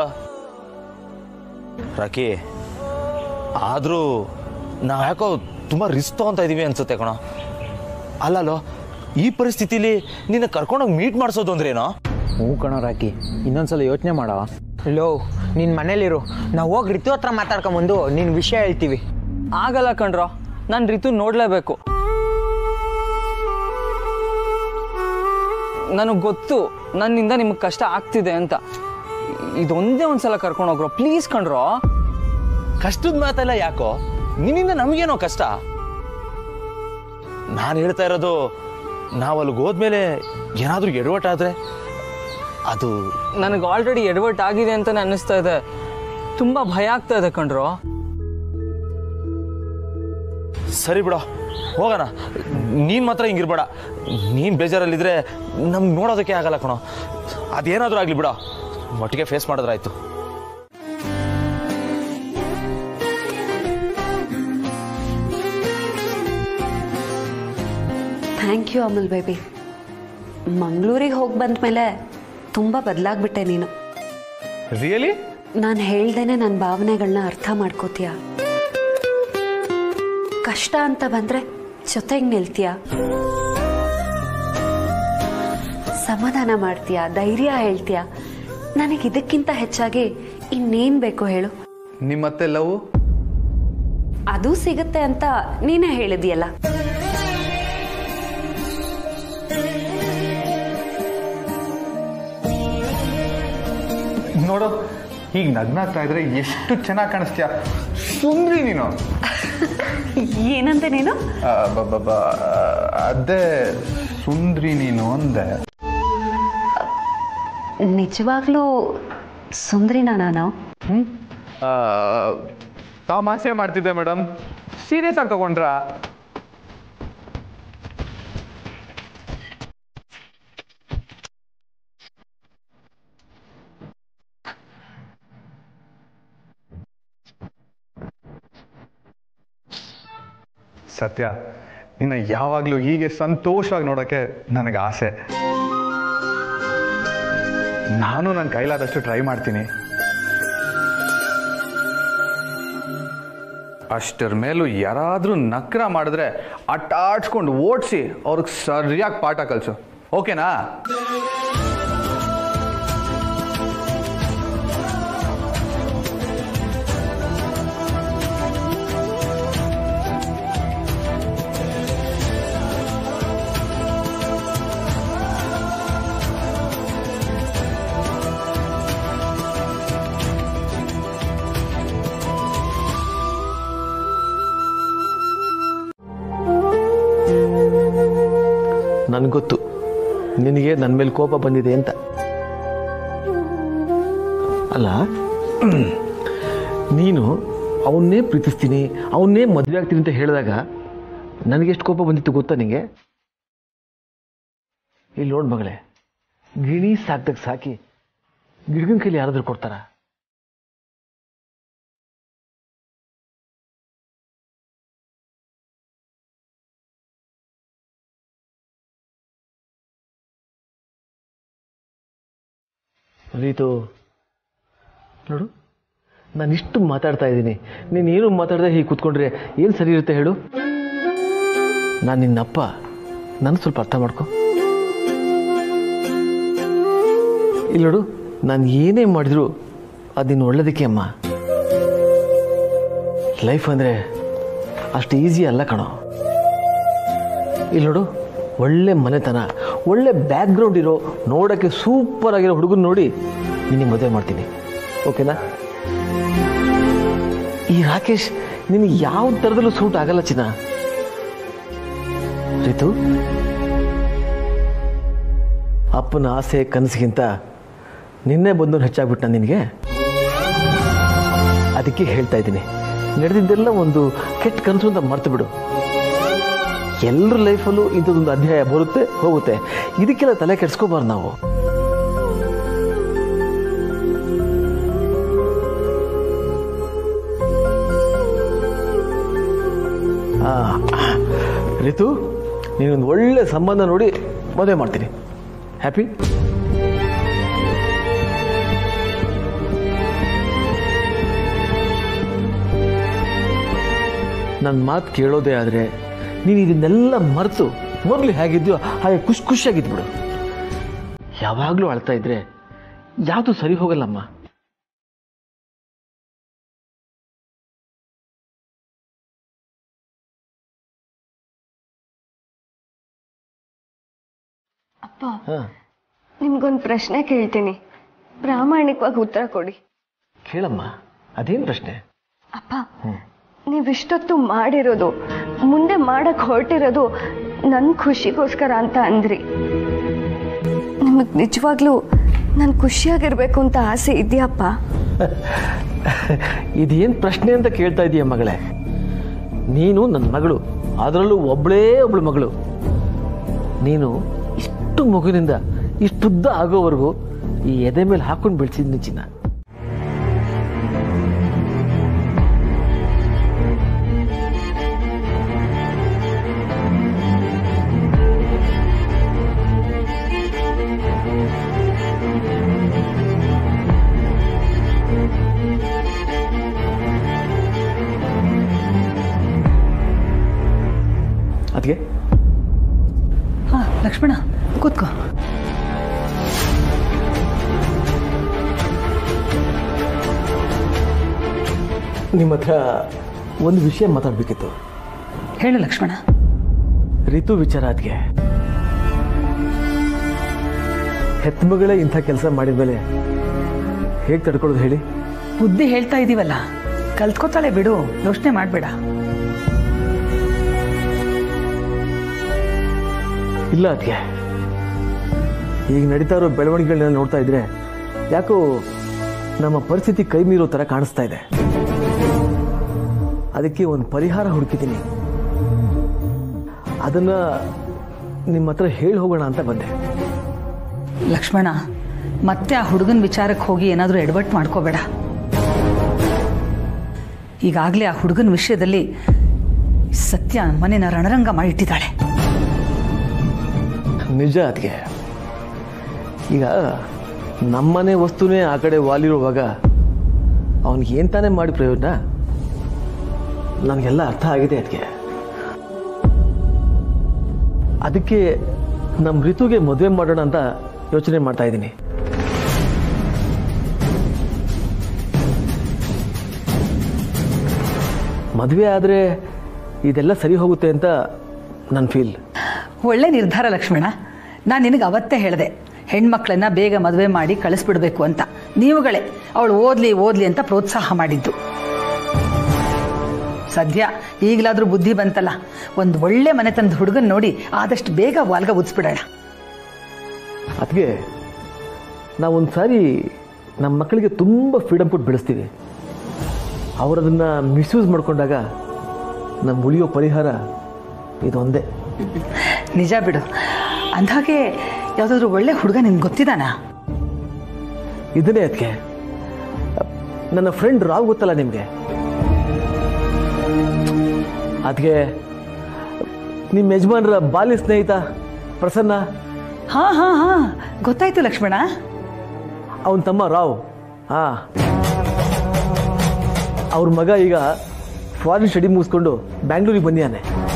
ರಾಕಿ ಆದರೂ ನಾವು ಯಾಕೋ ತುಂಬ ರಿಸ್ಕ್ ತೊಗೊತಾ ಇದೀವಿ ಅನ್ಸುತ್ತೆ ಕಣೋ ಅಲ್ಲಲ್ಲೋ ಈ ಪರಿಸ್ಥಿತಿಲಿ ನಿನ್ನ ಕರ್ಕೊಂಡೋಗಿ ಮೀಟ್ ಮಾಡಿಸೋದು ಅಂದ್ರೇನೋ ಹ್ಞೂ ಕಣೋ ರಾಕಿ ಇನ್ನೊಂದ್ಸಲ ಯೋಚನೆ ಮಾಡೋ ಲೋ ನಿನ್ನ ಮನೇಲಿರು ನಾವು ಹೋಗಿ ರಿತು ಹತ್ರ ಮಾತಾಡ್ಕೊಂಬಂದು ನಿನ್ನ ವಿಷಯ ಹೇಳ್ತೀವಿ ಆಗಲ್ಲ ಕಣ್ರೋ ನಾನು ರಿತು ನೋಡಲೇಬೇಕು ನನಗೆ ಗೊತ್ತು ನನ್ನಿಂದ ನಿಮಗೆ ಕಷ್ಟ ಆಗ್ತಿದೆ ಅಂತ ಇದೊಂದೇ ಒಂದ್ಸಲ ಕರ್ಕೊಂಡು ಹೋಗ್ರೋ ಪ್ಲೀಸ್ ಕಣ್ರೋ ಕಷ್ಟದ ಮಾತೆಲ್ಲ ಯಾಕೋ ನಿನ್ನಿಂದ ನಮಗೇನೋ ಕಷ್ಟ ನಾನು ಹೇಳ್ತಾ ಇರೋದು ನಾವು ಅಲ್ಲಿಗೆ ಹೋದ್ಮೇಲೆ ಏನಾದರೂ ಎಡವಟ್ಟಾದ್ರೆ ಅದು ನನಗೆ ಆಲ್ರೆಡಿ ಎಡವಟ್ ಆಗಿದೆ ಅಂತಲೇ ಅನ್ನಿಸ್ತಾ ಇದೆ ತುಂಬ ಭಯ ಆಗ್ತಾ ಇದೆ ಕಣ್ರೋ ಸರಿ ಬಿಡೋ ಹೋಗೋಣ ನೀನು ಮಾತ್ರ ಹಿಂಗಿರ್ಬೇಡ ನೀನು ಬೇಜಾರಲ್ಲಿದ್ರೆ ನಮ್ಗೆ ನೋಡೋದಕ್ಕೆ ಆಗಲ್ಲ ಕಣೋ ಅದೇನಾದರೂ ಆಗಲಿ ಬಿಡೋ ಒಟ್ಟಿಗೆ ಫೇಸ್ ಮಾಡಿದ್ರಾಯ್ತು ಥ್ಯಾಂಕ್ ಯು ಅಮಲ್ ಬೇಬಿ ಮಂಗಳೂರಿಗೆ ಹೋಗಿ ಬಂದ ಮೇಲೆ ತುಂಬ ಬದಲಾಗ್ಬಿಟ್ಟೆ ನೀನು ರಿಯಲಿ ನಾನು ಹೇಳ್ದೇನೆ ನನ್ನ ಭಾವನೆಗಳನ್ನ ಅರ್ಥ ಮಾಡ್ಕೋತೀಯ ಕಷ್ಟ ಅಂತ ಬಂದರೆ ಜೊತೆಗೆ ನಿಲ್ತೀಯ ಸಮಾಧಾನ ಮಾಡ್ತೀಯ ಧೈರ್ಯ ಹೇಳ್ತೀಯ ನನಗೆ ಇದಕ್ಕಿಂತ ಹೆಚ್ಚಾಗಿ ಇನ್ನೇನು ಬೇಕು ಹೇಳು ನಿಮ್ಮತ್ತೆ ಲವ್ ಅದು ಸಿಗುತ್ತೆ ಅಂತ ನೀನೇ ಹೇಳಿದ್ಯಲ್ಲ ನೋಡು ಈಗ ನಗ್ನಾಗ್ತಾ ಇದ್ರೆ ಎಷ್ಟು ಚೆನ್ನಾಗಿ ಕಾಣಿಸ್ತೀಯ ಸುಂದ್ರಿ ನೀನು ಏನಂತೆ ನೀನು ಆ, ಬ- ಬ- ಬ- ಅದೇ ಸುಂದ್ರಿ ನೀನು ಅಂದೆ ನಿಜವಾಗ್ಲೂ ಸುಂದ್ರಿನಾ ನಾನು ಆ, ತಮಾಷೆ ಮಾಡ್ತಿದ್ದೆ ಮೇಡಮ್ ಸೀರಿಯಸ್ ಆಗಿ ತಗೊಂಡ್ರ ಸತ್ಯ ನಿನ್ನ ಯಾವಾಗಲೂ ಹೀಗೆ ಸಂತೋಷವಾಗಿ ನೋಡೋಕ್ಕೆ ನನಗೆ ಆಸೆ ನಾನು ನನ್ನ ಕೈಲಾದಷ್ಟು ಟ್ರೈ ಮಾಡ್ತೀನಿ ಅಷ್ಟರ ಮೇಲೂ ಯಾರಾದರೂ ನಕ್ರ ಮಾಡಿದ್ರೆ ಅಟ್ಟಾಡ್ಸ್ಕೊಂಡು ಓಡಿಸಿ ಅವ್ರಿಗೆ ಸರಿಯಾಗಿ ಪಾಠ ಕಲಿಸು ಓಕೆನಾ ನನಗೊತ್ತು ನಿನಗೆ ನನ್ನ ಮೇಲೆ ಕೋಪ ಬಂದಿದೆ ಅಂತ ಅಲ್ಲ ನೀನು ಅವನ್ನೇ ಪ್ರೀತಿಸ್ತೀನಿ ಅವನ್ನೇ ಮದುವೆ ಆಗ್ತೀನಿ ಅಂತ ಹೇಳಿದಾಗ ನನಗೆಷ್ಟು ಕೋಪ ಬಂದಿತ್ತು ಗೊತ್ತಾ ನಿಂಗೆ ಇಲ್ಲಿ ನೋಡ್ ಮಗಳೇ ಗಿಣಿ ಸಾಕ್ದಾಗ ಸಾಕಿ ಗಿಡಗನ ಕೈಲಿ ಯಾರಾದ್ರೂ ಕೊಡ್ತಾರ ರೀತು ನೋಡು ನಾನು ಇಷ್ಟು ಮಾತಾಡ್ತಾ ಇದ್ದೀನಿ ನೀನು ಏನು ಮಾತಾಡದೆ ಹೀಗೆ ಕೂತ್ಕೊಂಡ್ರೆ ಏನು ಸರಿ ಇರುತ್ತೆ ಹೇಳು ನಾನು ನಿನ್ನಪ್ಪ ನನ್ನ ಸ್ವಲ್ಪ ಅರ್ಥ ಮಾಡ್ಕೊ ಇಲ್ಲಿ ನೋಡು ನಾನು ಏನೇ ಮಾಡಿದ್ರು ಅದು ನಿನ್ನ ಒಳ್ಳೇದಕ್ಕೆ ಅಮ್ಮ ಲೈಫ್ ಅಂದರೆ ಅಷ್ಟು ಈಸಿ ಅಲ್ಲ ಕಣೋ ಇಲ್ಲಿ ನೋಡು ಒಳ್ಳೆ ಮನೆತನ ಒಳ್ಳೆ ಬ್ಯಾಕ್ಗ್ರೌಂಡ್ ಇರೋ ನೋಡೋಕ್ಕೆ ಸೂಪರ್ ಆಗಿರೋ ಹುಡುಗನ ನೋಡಿ ನಿನಗೆ ಮದುವೆ ಮಾಡ್ತೀನಿ ಓಕೆನಾ ಈ ರಾಕೇಶ್ ನಿನಗೆ ಯಾವ ಥರದಲ್ಲೂ ಸೂಟ್ ಆಗಲ್ಲ ಚಿನ್ನ ರೀತು ಅಪ್ಪನ ಆಸೆ ಕನಸಿಗಿಂತ ನಿನ್ನೆ ಬಂದು ಹೆಚ್ಚಾಗ್ಬಿಟ್ಟ ನಿನಗೆ ಅದಕ್ಕೆ ಹೇಳ್ತಾ ಇದ್ದೀನಿ ನಡೆದಿದ್ದೆಲ್ಲ ಒಂದು ಕೆಟ್ಟ ಕನಸು ಅಂತ ಮರ್ತು ಬಿಡು ಎಲ್ಲರ ಲೈಫಲ್ಲೂ ಇಂಥದ್ದೊಂದು ಅಧ್ಯಾಯ ಬರುತ್ತೆ ಹೋಗುತ್ತೆ ಇದಕ್ಕೆಲ್ಲ ತಲೆ ಕೆಡ್ಸ್ಕೋಬಾರ್ದು ನಾವು ಆ, ರಿತು ನೀನೊಂದು ಒಳ್ಳೆ ಸಂಬಂಧ ನೋಡಿ ಮದುವೆ ಮಾಡ್ತೀನಿ ಹ್ಯಾಪಿ ನನ್ನ ಮಾತು ಕೇಳೋದೇ ಆದರೆ ನೀನು ಇದನ್ನೆಲ್ಲ ಮರೆತು ಮೊದಲು ಹೇಗಿದ್ಯೋ ಹಾಗೆ ಖುಷಿ ಖುಷಿಯಾಗಿದ್ಬಿಡು ಯಾವಾಗಲೂ ಅಳ್ತಾ ಇದ್ರೆ ಯಾವುದು ಸರಿ ಹೋಗಲ್ಲಮ್ಮ ಅಪ್ಪ ಹಾ ನಿಮ್ಗೊಂದು ಪ್ರಶ್ನೆ ಕೇಳ್ತೀನಿ ಪ್ರಾಮಾಣಿಕವಾಗಿ ಉತ್ತರ ಕೊಡಿ ಕೇಳಮ್ಮ ಅದೇನು ಪ್ರಶ್ನೆ ಅಪ್ಪ ನೀವಿಷ್ಟೊತ್ತು ಮಾಡಿರೋದು ಮುಂದೆ ಮಾಡಕ್ ಹೊರಟಿರೋದು ನನ್ನ ಖುಷಿಗೋಸ್ಕರ ಅಂತ ಅಂದ್ರಿ ನಿಮಗೆ ನಿಜವಾಗ್ಲೂ ನಾನು ಖುಷಿಯಾಗಿರ್ಬೇಕು ಅಂತ ಆಸೆ ಇದೆಯಪ್ಪ ಇದೇನು ಪ್ರಶ್ನೆ ಅಂತ ಕೇಳ್ತಾ ಇದೀಯ ಮಗಳೇ ನೀನು ನನ್ನ ಮಗಳು ಅದರಲ್ಲೂ ಒಬ್ಬಳೇ ಒಬ್ಳು ಮಗಳು ನೀನು ಇಷ್ಟು ಮಗುವಿನಿಂದ ಇಷ್ಟುದ್ದ ಆಗೋವರೆಗೂ ಈ ಎದೆ ಮೇಲೆ ಹಾಕೊಂಡು ಬೆಳೆಸಿದ್ನಿ ಚಿನ್ನ ಅದಕ್ಕೆ ಹಾ ಲಕ್ಷ್ಮಣ ಕೂತ್ಕೋ ನಿಮ್ಮ ಹತ್ರ ಒಂದು ವಿಷಯ ಮಾತಾಡಬೇಕಿತ್ತು ಹೇಳು ಲಕ್ಷ್ಮಣ ರಿತು ವಿಚಾರ ಅದಕ್ಕೆ ಹೆತ್ತ ಮಗಳೇ ಇಂಥ ಕೆಲಸ ಮಾಡಿದ ಮೇಲೆ ಹೇಗೆ ತಡ್ಕೊಳ್ಳೋದು ಹೇಳಿ ಬುದ್ಧಿ ಹೇಳ್ತಾ ಇದೀವಲ್ಲ ಕಲ್ತ್ಕೋತಾಳೆ ಬಿಡು ಯೋಚನೆ ಮಾಡಬೇಡ ಇಲ್ಲ ಅದಕ್ಕೆ ಈಗ ನಡೀತಾ ಇರೋ ಬೆಳವಣಿಗೆಗಳನ್ನ ನೋಡ್ತಾ ಇದ್ರೆ ಯಾಕೋ ನಮ್ಮ ಪರಿಸ್ಥಿತಿ ಕೈ ಮೀರೋ ಥರ ಕಾಣಿಸ್ತಾ ಇದೆ ಅದಕ್ಕೆ ಒಂದು ಪರಿಹಾರ ಹುಡುಕಿದ್ದೀನಿ ಅದನ್ನ ನಿಮ್ಮ ಹತ್ರ ಹೇಳಿ ಹೋಗೋಣ ಅಂತ ಬಂದೆ ಲಕ್ಷ್ಮಣ ಮತ್ತೆ ಆ ಹುಡುಗನ ವಿಚಾರಕ್ಕೆ ಹೋಗಿ ಏನಾದರೂ ಎಡವಟ್ಟು ಮಾಡ್ಕೋಬೇಡ ಈಗಾಗಲೇ ಆ ಹುಡುಗನ ವಿಷಯದಲ್ಲಿ ಸತ್ಯ ಮನೆನ ರಣರಂಗ ಮಾಡಿಟ್ಟಿದ್ದಾಳೆ ನಿಜ ಅದಕ್ಕೆ ಈಗ ನಮ್ಮನೆ ವಸ್ತುನೇ ಆ ಕಡೆ ವಾಲಿರುವಾಗ ಅವನಿಗೆ ಏನ್ ತಾನೇ ಮಾಡಿ ಪ್ರಯೋಜನ ನನಗೆಲ್ಲ ಅರ್ಥ ಆಗಿದೆ ಅದಕ್ಕೆ ಅದಕ್ಕೆ ನಮ್ಮ ಋತುಗೆ ಮದುವೆ ಮಾಡೋಣ ಅಂತ ಯೋಚನೆ ಮಾಡ್ತಾ ಇದ್ದೀನಿ ಮದುವೆ ಆದರೆ ಇದೆಲ್ಲ ಸರಿ ಹೋಗುತ್ತೆ ಅಂತ ನನ್ನ ಫೀಲ್ ಒಳ್ಳೆ ನಿರ್ಧಾರ ಲಕ್ಷ್ಮಣ ನಾನು ನಿನಗೆ ಅವತ್ತೇ ಹೇಳಿದೆ ಹೆಣ್ಮಕ್ಳನ್ನ ಬೇಗ ಮದುವೆ ಮಾಡಿ ಕಳಿಸ್ಬಿಡ್ಬೇಕು ಅಂತ ನೀವುಗಳೇ ಅವಳು ಓದ್ಲಿ ಓದ್ಲಿ ಅಂತ ಪ್ರೋತ್ಸಾಹ ಮಾಡಿದ್ದು ಸದ್ಯ ಈಗಲಾದ್ರೂ ಬುದ್ಧಿ ಬಂತಲ್ಲ ಒಂದು ಒಳ್ಳೆ ಮನೆತನದ ಹುಡುಗನ್ ನೋಡಿ ಆದಷ್ಟು ಬೇಗ ವಾಲ್ಗ ಉದ್ಸ್ಬಿಡೋಣ ಅದಕ್ಕೆ ನಾವೊಂದು ಸಾರಿ ನಮ್ಮ ಮಕ್ಕಳಿಗೆ ತುಂಬ ಫ್ರೀಡಮ್ ಕೊಟ್ಟು ಬೆಳೆಸ್ತೀವಿ ಅವರದನ್ನು ಮಿಸ್ಯೂಸ್ ಮಾಡ್ಕೊಂಡಾಗ ನಮ್ಮ ಉಳಿಯೋ ಪರಿಹಾರ ಇದೊಂದೇ ನಿಜ ಬಿಡು ಅಂದಾಗೆ ಯಾವುದಾದ್ರೂ ಒಳ್ಳೆ ಹುಡುಗ ನಿನ್ಗೆ ಗೊತ್ತಿದಾನಾ ಇದನ್ನೇ ಅದಕ್ಕೆ ನನ್ನ ಫ್ರೆಂಡ್ ರಾವ್ ಗೊತ್ತಲ್ಲ ನಿಮಗೆ ಅದಕ್ಕೆ ನಿಮ್ಮ ಯಜಮಾನರ ಬಾಲ್ಯ ಸ್ನೇಹಿತ ಪ್ರಸನ್ನ ಹಾ ಹಾ ಹಾ ಗೊತ್ತಾಯ್ತು ಲಕ್ಷ್ಮಣ ಅವನ ತಮ್ಮ ರಾವ್ ಹಾ ಅವ್ರ ಮಗ ಈಗ ಫಾರಿನ್ ಸ್ಟಡಿ ಮುಗಿಸ್ಕೊಂಡು ಬ್ಯಾಂಗ್ಳೂರಿಗೆ ಬಂದಿದ್ದಾನೆ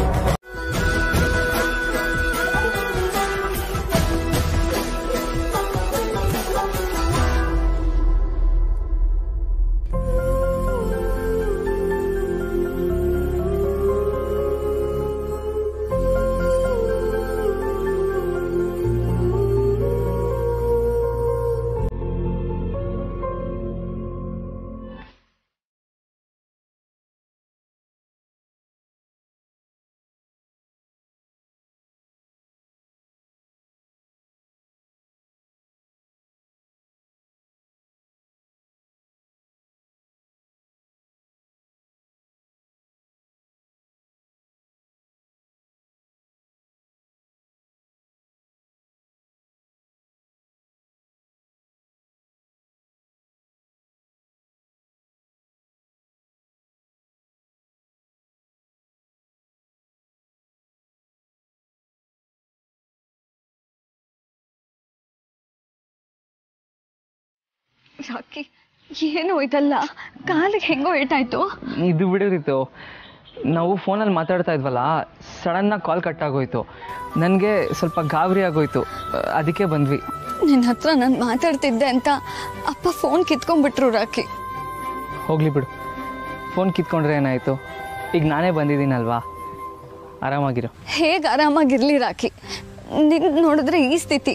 ರಾಕಿ ಏನೋ ಇದಲ್ಲ ಕಾಲಿಗೆ ಹೆಂಗೋ ಏಟಾಯ್ತು ಇದು ಬಿಡಿರಿತು ನಾವು ಫೋನಲ್ಲಿ ಮಾತಾಡ್ತಾ ಇದ್ವಲ್ಲ ಸಡನ್ನಾಗಿ ಕಾಲ್ ಕಟ್ ಆಗೋಯ್ತು ನನಗೆ ಸ್ವಲ್ಪ ಗಾಬರಿ ಆಗೋಯ್ತು ಅ, ಅದಕ್ಕೆ ಬಂದ್ವಿ ನಿನ್ನ ಹತ್ರ ನಾನು ಮಾತಾಡ್ತಿದ್ದೆ ಅಂತ ಅಪ್ಪ ಫೋನ್ ಕಿತ್ಕೊಂಡ್ಬಿಟ್ರು ರಾಕಿ ಹೋಗ್ಲಿ ಬಿಡು ಫೋನ್ ಕಿತ್ಕೊಂಡ್ರೆ ಏನಾಯಿತು ಈಗ ನಾನೇ ಬಂದಿದ್ದೀನಲ್ವಾ ಆರಾಮಾಗಿರು ಹೇಗೆ ಆರಾಮಾಗಿರ್ಲಿ ರಾಕಿ ನಿನ್ ನೋಡಿದ್ರೆ ಈ ಸ್ಥಿತಿ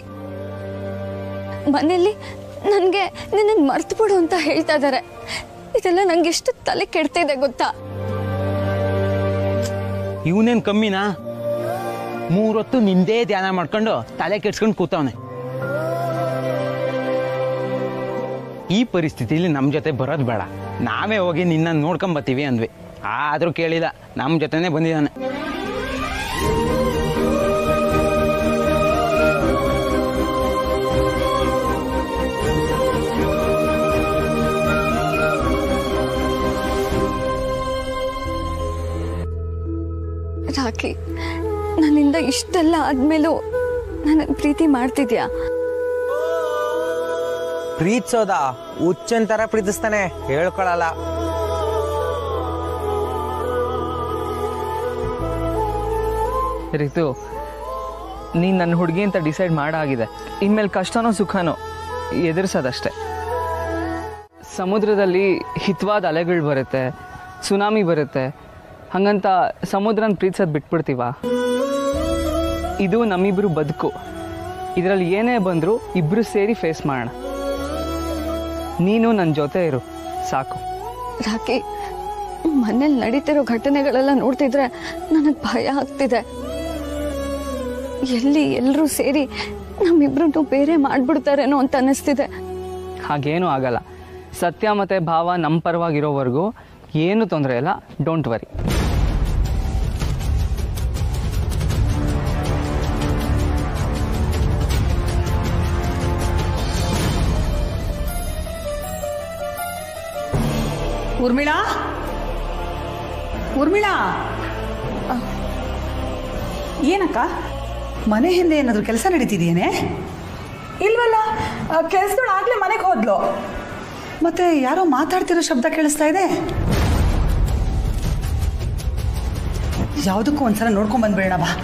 ಮನೇಲಿ ನನಗೆ ನಿನ್ನನ್ನು ಮರ್ತು ಬಿಡು ಅಂತ ಹೇಳ್ತಾ ಇದ್ದಾರೆ ಇದೆಲ್ಲ ನಂಗೆ ಎಷ್ಟು ತಲೆ ಕೆಡ್ತಿದೆ ಗೊತ್ತಾ ಇವನೇನು ಕಮ್ಮಿನಾ ಮೂರೊತ್ತು ನಿಂದೇ ಧ್ಯಾನ ಮಾಡ್ಕೊಂಡು ತಲೆ ಕೆಡ್ಸ್ಕೊಂಡು ಕೂತವನೆ ಈ ಪರಿಸ್ಥಿತಿಲಿ ನಮ್ಮ ಜೊತೆ ಬರೋದು ಬೇಡ ನಾವೇ ಹೋಗಿ ನಿನ್ನ ನೋಡ್ಕೊಂಬತ್ತೀವಿ ಅಂದ್ವಿ ಆದರೂ ಕೇಳಿಲ್ಲ ನಮ್ಮ ಜೊತೆನೇ ಬಂದಿದ್ದಾನೆ ರಾಕಿ ನನ್ನಿಂದ ಇಷ್ಟೆಲ್ಲ ಆದ್ಮೇಲೂ ನನ್ನ ಪ್ರೀತಿ ಮಾಡ್ತಿದ್ಯಾ ಪ್ರೀತಿಸೋದ ಹುಚ್ಚನ್ ತರ ಪ್ರೀತಿಸ್ತಾನೆ ಹೇಳ್ಕೊಳಲ್ಲ ರಿತು ನೀನು ನನ್ನ ಹುಡುಗಿ ಅಂತ ಡಿಸೈಡ್ ಮಾಡಾಗಿದೆ ಇನ್ಮೇಲೆ ಕಷ್ಟನೋ ಸುಖನೋ ಎದುರಿಸೋದಷ್ಟೆ ಸಮುದ್ರದಲ್ಲಿ ಹಿತವಾದ ಅಲೆಗಳು ಬರುತ್ತೆ ಸುನಾಮಿ ಬರುತ್ತೆ ಹಂಗಂತ ಸಮುದ್ರನ ಪ್ರೀತಿಸೋದು ಬಿಟ್ಬಿಡ್ತೀವ ಇದು ನಮ್ಮಿಬ್ರು ಬದುಕು ಇದರಲ್ಲಿ ಏನೇ ಬಂದರೂ ಇಬ್ಬರು ಸೇರಿ ಫೇಸ್ ಮಾಡೋಣ ನೀನು ನನ್ನ ಜೊತೆ ಇರು ಸಾಕು ರಾಕಿ ಮನೇಲಿ ನಡೀತಿರೋ ಘಟನೆಗಳೆಲ್ಲ ನೋಡ್ತಿದ್ರೆ ನನಗೆ ಭಯ ಆಗ್ತಿದೆ ಎಲ್ಲಿ ಎಲ್ಲರೂ ಸೇರಿ ನಮ್ಮಿಬ್ರನ್ನು ಬೇರೆ ಮಾಡ್ಬಿಡ್ತಾರೇನೋ ಅಂತ ಅನಿಸ್ತಿದೆ ಹಾಗೇನೂ ಆಗಲ್ಲ ಸತ್ಯ ಮತ್ತು ಭಾವ ನಮ್ಮ ಪರವಾಗಿರೋವರೆಗೂ ಏನೂ ತೊಂದರೆ ಇಲ್ಲ ಡೋಂಟ್ ವರಿ ಊರ್ಮಿಳಾ ಊರ್ಮಿಳಾ ಅ, ಏನಕ್ಕ ಮನೆ ಹಿಂದೆ ಏನಾದರೂ ಕೆಲಸ ನಡೀತಿದೆಯೇನೆ ಇಲ್ವಲ್ಲ ಕೆಲಸದೊಳು ಆಗ್ಲೇ ಮನೆಗೆ ಹೋದ್ಲು ಮತ್ತೆ ಯಾರೋ ಮಾತಾಡ್ತಿರೋ ಶಬ್ದ ಕೇಳಿಸ್ತಾ ಇದೆ ಯಾವುದಕ್ಕೂ ಒಂದ್ಸಲ ನೋಡ್ಕೊಂಡ್ ಬಂದ್ಬೇಡ ಬಾ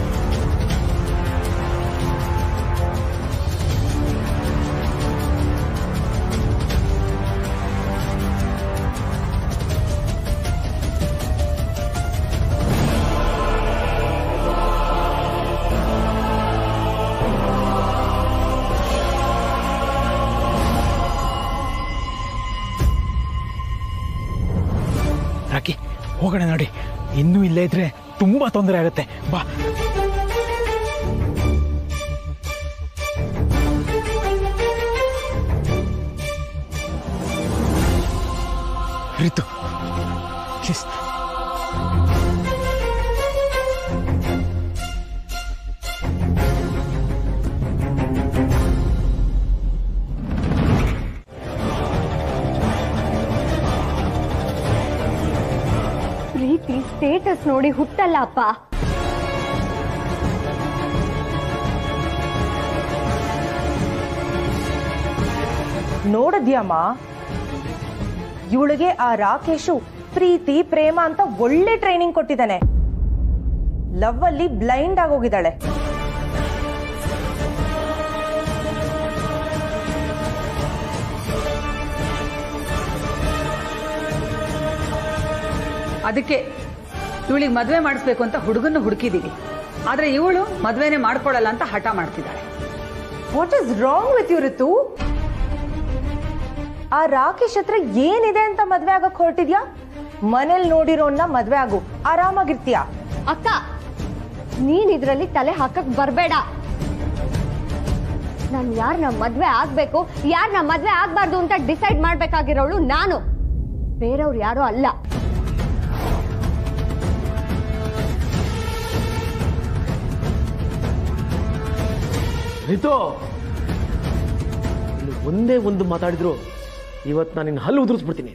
ರಾಕಿ ಹೋಗೋಣ ನೋಡಿ ಇನ್ನೂ ಇಲ್ಲೇ ಇದ್ರೆ ತುಂಬಾ ತೊಂದರೆ ಆಗುತ್ತೆ ಬಾ ರಿತು ಪ್ಲೀಸ್ ಪ್ರೀತಿ ಸ್ಟೇಟಸ್ ನೋಡಿ ಹುಟ್ಟಲ್ಲ ಅಪ್ಪ ನೋಡಿದ್ಯಮ್ಮ ಇವಳಿಗೆ ಆ ರಾಕೇಶು ಪ್ರೀತಿ ಪ್ರೇಮ ಅಂತ ಒಳ್ಳೆ ಟ್ರೈನಿಂಗ್ ಕೊಟ್ಟಿದ್ದಾನೆ ಲವ್ ಅಲ್ಲಿ ಬ್ಲೈಂಡ್ ಆಗೋಗಿದ್ದಾಳೆ ಅದಕ್ಕೆ ಇವಳಿಗೆ ಮದುವೆ ಮಾಡಿಸ್ಬೇಕು ಅಂತ ಹುಡುಗನ್ನು ಹುಡುಕಿದೀವಿ ಆದ್ರೆ ಇವಳು ಮದುವೆನೇ ಮಾಡ್ಕೊಳ್ಳಲ್ಲ ಅಂತ ಹಠ ಮಾಡ್ತಿದ್ದಾಳೆ what is wrong with you Ritu ಆ ರಾಕೇಶ್ ಹತ್ರ ಏನಿದೆ ಅಂತ ಮದ್ವೆ ಆಗಕ್ ಹೊರಟಿದ್ಯಾ ಮನೇಲಿ ನೋಡಿರೋನ್ನ ಮದ್ವೆ ಆಗು ಆರಾಮಾಗಿರ್ತೀಯ ಅಕ್ಕ ನೀನ್ ಇದ್ರಲ್ಲಿ ತಲೆ ಹಾಕಕ್ ಬರ್ಬೇಡ ನಾನು ಯಾರನ್ನ ಮದ್ವೆ ಆಗ್ಬೇಕು ಯಾರನ್ನ ಮದ್ವೆ ಆಗ್ಬಾರ್ದು ಅಂತ ಡಿಸೈಡ್ ಮಾಡ್ಬೇಕಾಗಿರೋಳು ನಾನು ಬೇರೆಯವ್ರು ಯಾರು ಅಲ್ಲ ರಿತು ಇಲ್ಲಿ ಒಂದೇ ಒಂದು ಮಾತಾಡಿದ್ರು ಇವತ್ತು ನಾನು ನಿನ್ನ ಹಲ್ಲು ಉದುರಿಸ್ಬಿಡ್ತೀನಿ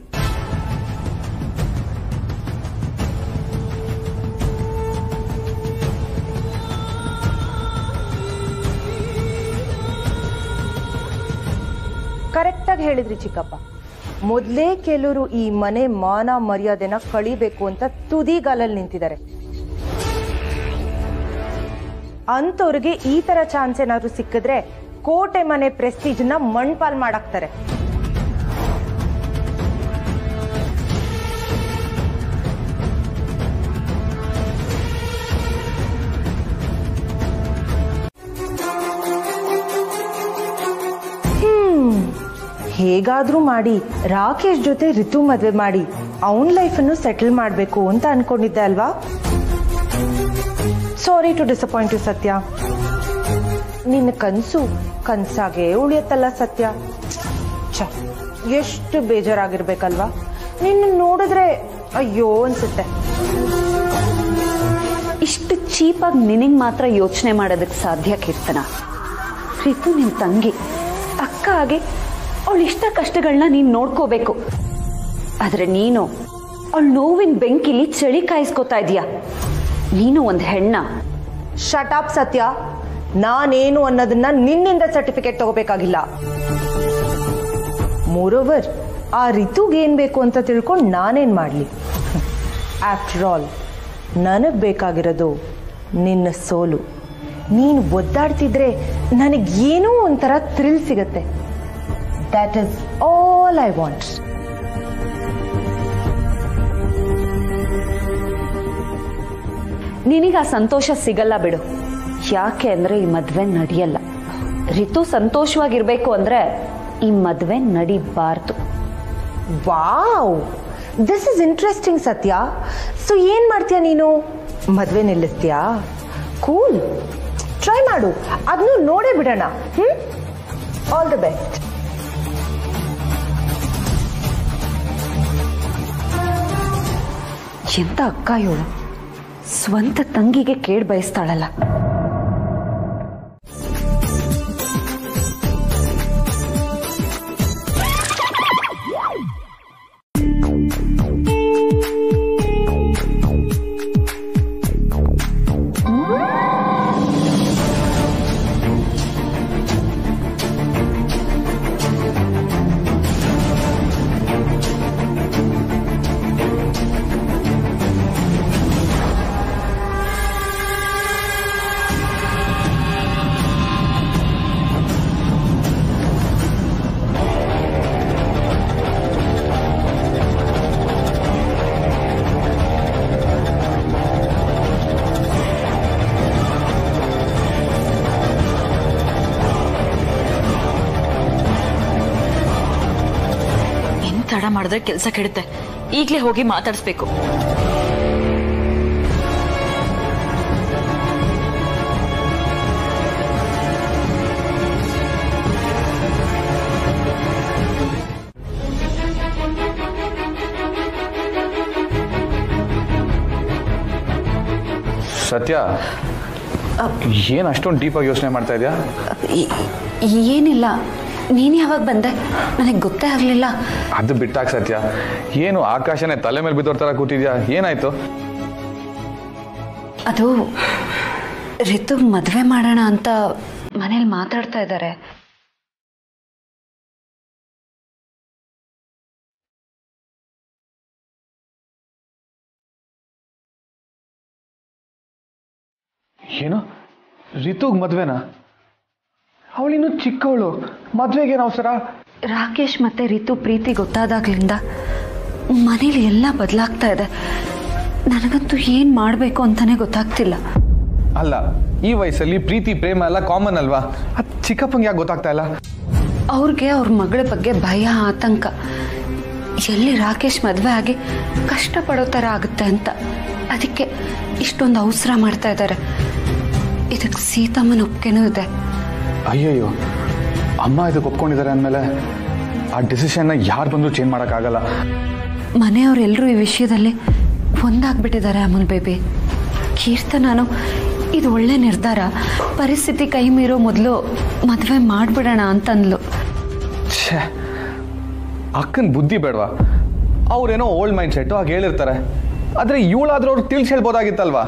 ಕರೆಕ್ಟಾಗಿ ಹೇಳಿದ್ರಿ ಚಿಕ್ಕಪ್ಪ ಮೊದಲೇ ಕೆಲವರು ಈ ಮನೆ ಮಾನ ಮರ್ಯಾದೆನ ಕಳಿಬೇಕು ಅಂತ ತುದಿಗಾಲಲ್ಲಿ ನಿಂತಿದ್ದಾರೆ ಅಂಥವ್ರಿಗೆ ಈ ತರ ಚಾನ್ಸ್ ಏನಾದ್ರು ಸಿಕ್ಕಿದ್ರೆ ಕೋಟೆ ಮನೆ ಪ್ರೆಸ್ಟೀಜ್ನ ಮಣ್ಪಾಲ್ ಮಾಡಾಕ್ತಾರೆ ಹ್ಮ್ ಹೇಗಾದ್ರೂ ಮಾಡಿ ರಾಕೇಶ್ ಜೊತೆ ರಿತು ಮದ್ವೆ ಮಾಡಿ ಅವನ್ ಲೈಫನ್ನು ಸೆಟಲ್ ಮಾಡಬೇಕು ಅಂತ ಅನ್ಕೊಂಡಿದ್ದೆ ಅಲ್ವಾ ಸಾರಿ ಟು ಡಿಸಪಾಯಿಂಟ್ ಯು ಸತ್ಯ ನಿನ್ನ ಕನ್ಸು ಕನ್ಸಾಗೆ ಉಳಿಯತ್ತಲ್ಲ ಸತ್ಯ ಛ ಎಷ್ಟು ಬೇಜಾರಾಗಿರ್ಬೇಕಲ್ವಾ ನಿನ್ನ ನೋಡಿದ್ರೆ ಅಯ್ಯೋ ಅನ್ಸುತ್ತೆ ಇಷ್ಟು ಚೀಪಾಗಿ ನಿನಗೆ ಮಾತ್ರ ಯೋಚನೆ ಮಾಡೋದಕ್ಕೆ ಸಾಧ್ಯ ಕೀರ್ತನ ರಿತು ನಿನ್ ತಂಗಿ ಅಕ್ಕ ಆಗಿ ಅವಳ ಇಷ್ಟ ಕಷ್ಟಗಳನ್ನ ನೀನ್ ನೋಡ್ಕೋಬೇಕು ಆದ್ರೆ ನೀನು ಅವಳ ನೋವಿನ ಬೆಂಕಿಲಿ ಚಳಿ ಕಾಯಿಸ್ಕೊತಾ ಇದೀಯ ನೀನು ಒಂದು ಹೆಣ್ಣ ಶಟಾಪ್ ಸತ್ಯ ನಾನೇನು ಅನ್ನೋದನ್ನ ನಿನ್ನಿಂದ ಸರ್ಟಿಫಿಕೇಟ್ ತಗೋಬೇಕಾಗಿಲ್ಲ ಮೋರೋವರ್ ಆ ರಿತುಗೆ ಏನ್ ಬೇಕು ಅಂತ ತಿಳ್ಕೊಂಡು ನಾನೇನ್ ಮಾಡ್ಲಿ ಆಫ್ಟರ್ ಆಲ್ ನನಗ್ ಬೇಕಾಗಿರೋದು ನಿನ್ನ ಸೋಲು ನೀನು ಒದ್ದಾಡ್ತಿದ್ರೆ ನನಗೇನೋ ಒಂಥರ ಥ್ರಿಲ್ ಸಿಗತ್ತೆ that is all I want ನಿನಗೆ ಆ ಸಂತೋಷ ಸಿಗಲ್ಲ ಬಿಡು ಯಾಕೆ ಅಂದ್ರೆ ಈ ಮದ್ವೆ ನಡೆಯಲ್ಲ ರಿತು ಸಂತೋಷವಾಗಿರ್ಬೇಕು ಅಂದ್ರೆ ಈ ಮದುವೆ ನಡಿಬಾರ್ದು wow this is interesting Satya so ಏನು ಮಾಡ್ತೀಯ ನೀನು ಮದುವೆ ನಿಲ್ಲಿಸ್ತೀಯಾ ಕೂಲ್ ಟ್ರೈ ಮಾಡು ಅದನ್ನು ನೋಡೇ ಬಿಡೋಣ ಹ್ಞೂ ಆಲ್ ದ ಬೆಸ್ಟ್ ಎಂತ ಅಕ್ಕ ಇವಳು ಸ್ವಂತ ತಂಗಿಗೆ ಕೇಡ್ ಬಯಸ್ತಾಳಲ್ಲ ಏನ್ ತಡ ಮಾಡಿದ್ರೆ ಕೆಲಸ ಕೆಡುತ್ತೆ ಈಗ್ಲೇ ಹೋಗಿ ಮಾತಾಡಿಸ್ಬೇಕು ಸತ್ಯ ಏನು ಅಷ್ಟೊಂದು ಡೀಪಾಗಿ ಯೋಚನೆ ಮಾಡ್ತಾ ಇದೆಯಾ ಈ- ಏನಿಲ್ಲ ನೀನು ಯಾವಾಗ ಬಂದೆ ನನಗೆ ಗೊತ್ತೇ ಆಗಲಿಲ್ಲ ಅದು ಬಿಟ್ಟಾಕ ಸತ್ಯ ಏನು ಆಕಾಶನೇ ತಲೆ ಮೇಲೆ ಬಿದ್ದೋರ್ ಥರ ಕೂತಿದ್ಯಾ ಏನಾಯ್ತು ಅದು ರಿತು ಮದುವೆ ಮಾಡೋಣ ಅಂತ ಮನೇಲಿ ಮಾತಾಡ್ತಾ ಇದ್ದಾರೆ ಏನು ರಿತುಗ್ ಮದ್ವೆನಾ ಅವಳಿನ್ನು ಚಿಕ್ಕವಳು ಮದ್ವೆಗೇನು ಅವಸರ ರಾಕೇಶ್ ಮತ್ತೆ ರಿತು ಪ್ರೀತಿ ಗೊತ್ತಾದಾಗ್ಲಿಂದ ಮನೇಲಿ ಎಲ್ಲ ಬದಲಾಗ್ತಾ ಇದೆ ನನಗಂತೂ ಏನು ಮಾಡಬೇಕು ಅಂತಾನೆ ಗೊತ್ತಾಗ್ತಿಲ್ಲ ಅಲ್ಲ ಈ ವಯಸ್ಸಲ್ಲಿ ಪ್ರೀತಿ ಪ್ರೇಮ ಎಲ್ಲ ಕಾಮನ್ ಅಲ್ವಾ ಅದು ಚಿಕ್ಕಪ್ಪಂಗೆ ಯಾಕೆ ಗೊತ್ತಾಗ್ತಾ ಇಲ್ಲ ಅವ್ರಿಗೆ ಅವ್ರ ಮಗಳ ಬಗ್ಗೆ ಭಯ ಆತಂಕ ಎಲ್ಲಿ ರಾಕೇಶ್ ಮದುವೆ ಆಗಿ ಕಷ್ಟಪಡೋ ಥರ ಆಗುತ್ತೆ ಅಂತ ಅದಕ್ಕೆ ಇಷ್ಟೊಂದು ಅವಸರ ಮಾಡ್ತಾ ಇದ್ದಾರೆ ಇದಕ್ಕೆ ಸೀತಮ್ಮನ ಒಪ್ಪಿಗೆನೂ ಇದೆ ಅಯ್ಯಯ್ಯೋ ಅಮ್ಮ ಇದಕ್ಕೆ ಒಪ್ಕೊಂಡಿದ್ದಾರೆ ಅಂದಮೇಲೆ ಆ ಡಿಸಿಷನ್ನ ಯಾರು ಬಂದರೂ ಚೇಂಜ್ ಮಾಡೋಕ್ಕಾಗಲ್ಲ ಮನೆಯವರೆಲ್ಲರೂ ಈ ವಿಷಯದಲ್ಲಿ ಒಂದಾಗ್ಬಿಟ್ಟಿದ್ದಾರೆ ಅಮುಲ್ ಬೇಬಿ ಕೀರ್ತನಾನು ಇದು ಒಳ್ಳೆ ನಿರ್ಧಾರ ಪರಿಸ್ಥಿತಿ ಕೈ ಮೀರೋ ಮೊದಲು ಮದುವೆ ಮಾಡಿಬಿಡೋಣ ಅಂತಂದ್ಲು ಛೇ ಅಕ್ಕನ ಬುದ್ಧಿ ಬೇಡವಾ ಅವ್ರೇನೋ ಓಲ್ಡ್ ಮೈಂಡ್ ಸೆಟ್ಟು ಹಾಗೆ ಹೇಳಿರ್ತಾರೆ ಆದರೆ ಇವಳಾದ್ರೂ ಅವ್ರು ತಿಳಿಸಿ ಹೇಳ್ಬೋದಾಗಿತ್ತಲ್ವಾ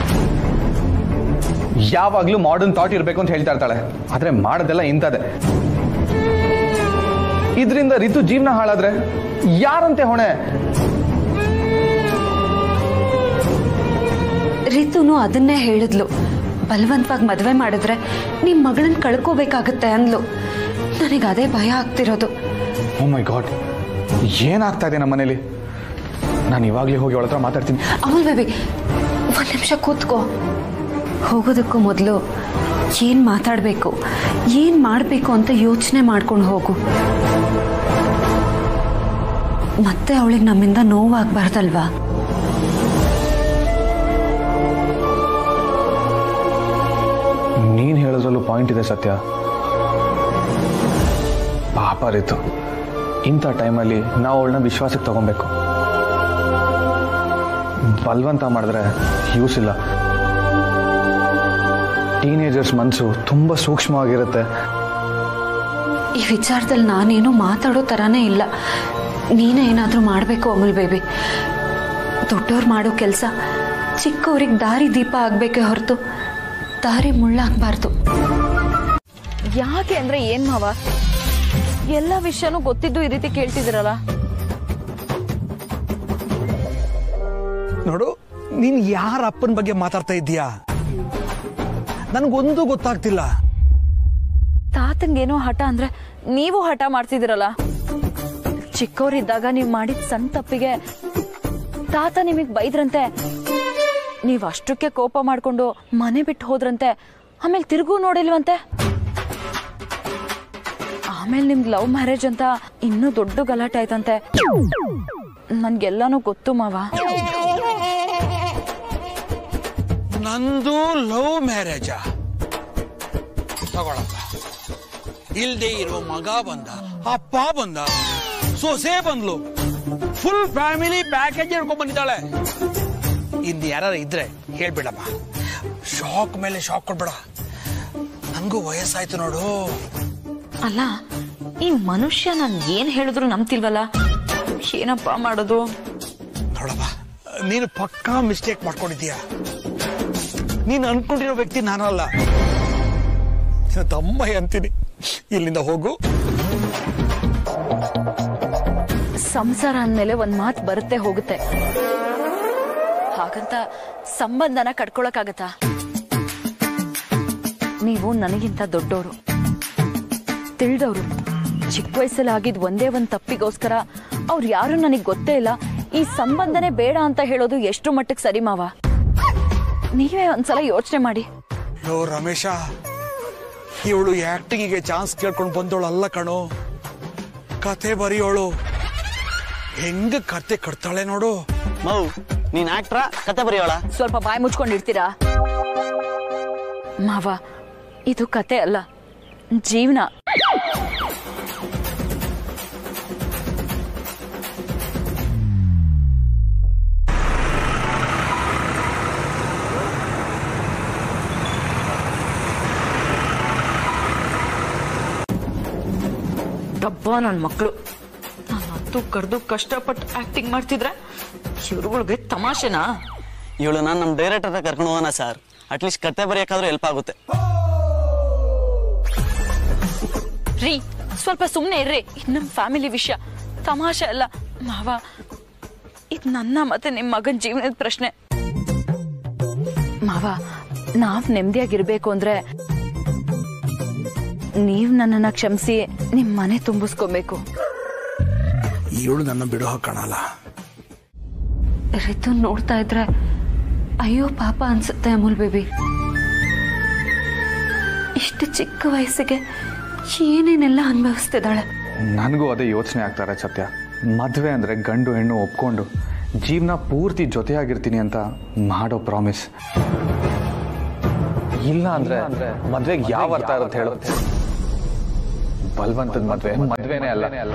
ಯಾವಾಗಲೂ ಮಾಡರ್ನ್ ಥಾಟ್ ಇರಬೇಕು ಅಂತ ಹೇಳ್ತಾ ಇರ್ತಾಳೆ ಆದರೆ ಮಾಡೋದೆಲ್ಲ ಇಂಥದ್ದೇ ಇದರಿಂದ ರಿತು ಜೀವನ ಹಾಳಾದ್ರೆ ಯಾರಂತೆ ಹೊಣೆ ರಿತುನು ಅದನ್ನೇ ಹೇಳಿದ್ಲು ಬಲವಂತವಾಗಿ ಮದುವೆ ಮಾಡಿದ್ರೆ ನಿಮ್ಮ ಮಗಳನ್ನ ಕಳ್ಕೋಬೇಕಾಗತ್ತೆ ಅಂದ್ಲು ನನಗೆ ಅದೇ ಭಯ ಆಗ್ತಿರೋದು ಓ ಮೈ ಗಾಡ್ ಏನಾಗ್ತಾ ಇದೆ ನಮ್ಮ ಮನೇಲಿ ನಾನು ಇವಾಗಲೇ ಹೋಗಿ ಅವಳ ಹತ್ರ ಮಾತಾಡ್ತೀನಿ ಅಮಲ್ ಬೇಬಿ ಒಂದು ನಿಮಿಷ ಕೂತ್ಕೋ ಹೋಗೋದಕ್ಕೂ ಮೊದಲು ಏನು ಮಾತಾಡಬೇಕು ಏನು ಮಾಡಬೇಕು ಅಂತ ಯೋಚನೆ ಮಾಡ್ಕೊಂಡು ಹೋಗು ಮತ್ತೆ ಅವಳಿಗೆ ನಮ್ಮಿಂದ ನೋವಾಗಬಾರ್ದಲ್ವಾ ನೀನು ಹೇಳೋದ್ರಲ್ಲೂ ಪಾಯಿಂಟ್ ಇದೆ ಸತ್ಯ ಪಾಪ ರೀತು ಇಂಥ ಟೈಮಲ್ಲಿ ನಾವು ಅವಳನ್ನ ವಿಶ್ವಾಸಕ್ಕೆ ತಗೊಬೇಕು ಬಲವಂತ ಮಾಡಿದ್ರೆ ಯೂಸ್ ಇಲ್ಲ ಟೀನೇಜರ್ಸ್ ಮನಸ್ಸು ತುಂಬ ಸೂಕ್ಷ್ಮವಾಗಿರುತ್ತೆ ಈ ವಿಚಾರದಲ್ಲಿ ನಾನೇನು ಮಾತಾಡೋ ಥರನೇ ಇಲ್ಲ ನೀನೇ ಏನಾದರೂ ಮಾಡಬೇಕು ಅಮುಲ್ ಬೇಬಿ ದೊಡ್ಡವ್ರು ಮಾಡೋ ಕೆಲಸ ಚಿಕ್ಕವ್ರಿಗೆ ದಾರಿ ದೀಪ ಆಗಬೇಕೇ ಹೊರತು ದಾರಿ ಮುಳ್ಳಾಗಬಾರ್ದು ಯಾಕೆ ಅಂದ್ರೆ ಏನ್ ಮಾವ ಎಲ್ಲ ವಿಷಯನೂ ಗೊತ್ತಿದ್ದು ಈ ರೀತಿ ಕೇಳ್ತಿದ್ದೀರಲ್ಲ ನೋಡು ನೀನ್ ಯಾರ ಅಪ್ಪನ ಬಗ್ಗೆ ಮಾತಾಡ್ತಾ ಇದ್ದೀಯಾ ನನಗೊಂದು ಗೊತ್ತಾಗ್ತಿಲ್ಲ ತಾತಂಗೇನೋ ಹಠ ಅಂದ್ರೆ ನೀವು ಹಠ ಮಾಡ್ತಿದ್ದೀರಲ್ಲ ಚಿಕ್ಕವರಿದ್ದಾಗ ನೀವು ಮಾಡಿದ ಸಣ್ಣ ತಪ್ಪಿಗೆ ತಾತ ನಿಮಗ್ ಬೈದ್ರಂತೆ ನೀವ್ ಅಷ್ಟಕ್ಕೆ ಕೋಪ ಮಾಡ್ಕೊಂಡು ಮನೆ ಬಿಟ್ಟು ಹೋದ್ರಂತೆ ಆಮೇಲೆ ತಿರುಗೂ ನೋಡಿಲ್ವಂತೆ ಆಮೇಲೆ ನಿಮ್ಗೆ ಲವ್ ಮ್ಯಾರೇಜ್ ಅಂತ ಇನ್ನೂ ದೊಡ್ಡ ಗಲಾಟೆ ಆಯ್ತಂತೆ ನನ್ಗೆಲ್ಲಾನು ಗೊತ್ತು ಮಾವ ನಂದು ಲವ್ ಮ್ಯಾರೇಜಾ ತಗೊಳಪ್ಪ ಇಲ್ದೆ ಇರೋ ಮಗ ಬಂದ ಅಪ್ಪ ಬಂದ ಸೊಸೆ ಬಂದ್ಲು ಫುಲ್ ಫ್ಯಾಮಿಲಿ ಪ್ಯಾಕೇಜ್ ಹಿಡ್ಕೊಂಡ್ ಬಂದಿದ್ದಾಳೆ ಇನ್ ಯಾರು ಇದ್ರೆ ಹೇಳ್ಬಿಡಮ್ಮ ಶಾಕ್ ಮೇಲೆ ಶಾಕ್ ಕೊಡ್ಬೇಡ ನಂಗೂ ವಯಸ್ಸಾಯ್ತು ನೋಡು ಅಲ್ಲ ಈ ಮನುಷ್ಯ ನನ್ ಏನ್ ಹೇಳಿದ್ರು ನಂಬ್ತಿಲ್ವಲ್ಲ ಏನಪ್ಪ ಮಾಡೋದು ನೋಡಪ್ಪ ನೀನು ಪಕ್ಕಾ ಮಿಸ್ಟೇಕ್ ಮಾಡ್ಕೊಂಡಿದ್ದೀಯ ನೀನು ಅನ್ಕೊಂಡಿರೋ ವ್ಯಕ್ತಿ ನಾನಲ್ಲ ನಿನ್ನ ತಮ್ಮ ಅಂತೀನಿ ಇಲ್ಲಿಂದ ಹೋಗು ಸಂಸಾರ ಅಂದ್ಮೇಲೆ ಒಂದ್ ಮಾತು ಬರುತ್ತೆ ಹೋಗುತ್ತೆ ಹಾಗಂತ ಸಂಬಂಧನ ಕಟ್ಕೊಳಕ್ಕಾಗತ್ತಾ ನೀವು ನನಗಿಂತ ದೊಡ್ಡವರು ತಿಳಿದವರು ಚಿಕ್ಕ ವಯಸ್ಸಲ್ಲಿ ಆಗಿದ್ ಒಂದೇ ಒಂದ್ ತಪ್ಪಿಗೋಸ್ಕರ ಅವ್ರು ಯಾರು ನನಗ್ ಗೊತ್ತೇ ಇಲ್ಲ ಈ ಸಂಬಂಧನೇ ಬೇಡ ಅಂತ ಹೇಳೋದು ಎಷ್ಟು ಮಟ್ಟಕ್ಕೆ ಸರಿ ಮಾವ ನೀವೇ ಒಂದ್ಸಲ ಯೋಚನೆ ಮಾಡಿ ಲೋ ರಮೇಶ ಇವಳು ಆಕ್ಟಿಂಗಿಗೆ ಚಾನ್ಸ್ ಕೇಳ್ಕೊಂಡು ಬಂದವಳು ಅಲ್ಲ ಕಣೋ ಕತೆ ಬರೆಯೋಳು ಹೆಂಗ ಕತೆ ಕಟ್ತಾಳೆ ನೋಡು ಮೌ ನೀನ್ ಆಕ್ಟ್ರ ಕತೆ ಬರೆಯೋಳ ಸ್ವಲ್ಪ ಬಾಯಿ ಮುಚ್ಕೊಂಡಿರ್ತೀರಾ ಮಾವ ಇದು ಕತೆ ಅಲ್ಲ ಜೀವನ ಡಬ್ಬ ನನ್ನ ಮಕ್ಕಳು ನಾನು ಹತ್ತು ಕಡ್ದು ಕಷ್ಟಪಟ್ಟು ಆಕ್ಟಿಂಗ್ ಮಾಡ್ತಿದ್ರೆ ಇವ್ರುಗಳಿಗೆ ತಮಾಷೆನಾ ಇವಳು ನಾನು ನಮ್ಮ ಡೈರೆಕ್ಟರ್ ಹತ್ರ ಕರ್ಕೊಂಡು ಹೋಗೋಣ ಸರ್ ಅಟ್ಲೀಸ್ಟ್ ಕತೆ ಬರೆಯೋಕ್ಕಾದ್ರೂ ಹೆಲ್ಪ್ ಆಗುತ್ತೆ ರೀ ಸ್ವಲ್ಪ ಸುಮ್ಮನೆ ಇರ್ರಿ ಇದ್ ನಮ್ ಫ್ಯಾಮಿಲಿ ವಿಷಯ ತಮಾಷೆ ಅಲ್ಲ ಮಾವ ಇದು ನನ್ನ ಮತ್ತೆ ನಿಮ್ ಮಗನ್ ಜೀವನದ ಪ್ರಶ್ನೆ ಮಾವ ನಾವ್ ನೆಮ್ಮದಿಯಾಗಿರ್ಬೇಕು ಅಂದ್ರೆ ನೀವ್ ನನ್ನನ್ನ ಕ್ಷಮಿಸಿ ನಿಮ್ ಮನೆ ತುಂಬಿಸ್ಕೊಬೇಕು ಇವಳು ನನ್ನ ಬಿಡೋ ಕಾಣಲ್ಲ ರಿತು ನೋಡ್ತಾ ಇದ್ರೆ ಅಯ್ಯೋ ಪಾಪ ಅನ್ಸುತ್ತೆ ಅಮೂಲ್ ಬೇಬಿ ಇಷ್ಟು ಚಿಕ್ಕ ವಯಸ್ಸಿಗೆ ಏನೇನೆಲ್ಲ ಅನುಭವಿಸ್ತಿದ್ದಾಳೆ ನನಗೂ ಅದೇ ಯೋಚನೆ ಆಗ್ತಾರೆ ಸತ್ಯ ಮದುವೆ ಅಂದರೆ ಗಂಡು ಹೆಣ್ಣು ಒಪ್ಕೊಂಡು ಜೀವನ ಪೂರ್ತಿ ಜೊತೆಯಾಗಿರ್ತೀನಿ ಅಂತ ಮಾಡೋ ಪ್ರಾಮಿಸ್ ಇಲ್ಲ ಅಂದ್ರೆ ಮದ್ವೆಗೆ ಯಾವ ಅರ್ಥ ಇರುತ್ತೆ ಹೇಳು ಬಲ್ವಂತದ ಮದ್ವೆ ಮದ್ವೆನೇ ಅಲ್ಲ ಅಲ್ಲ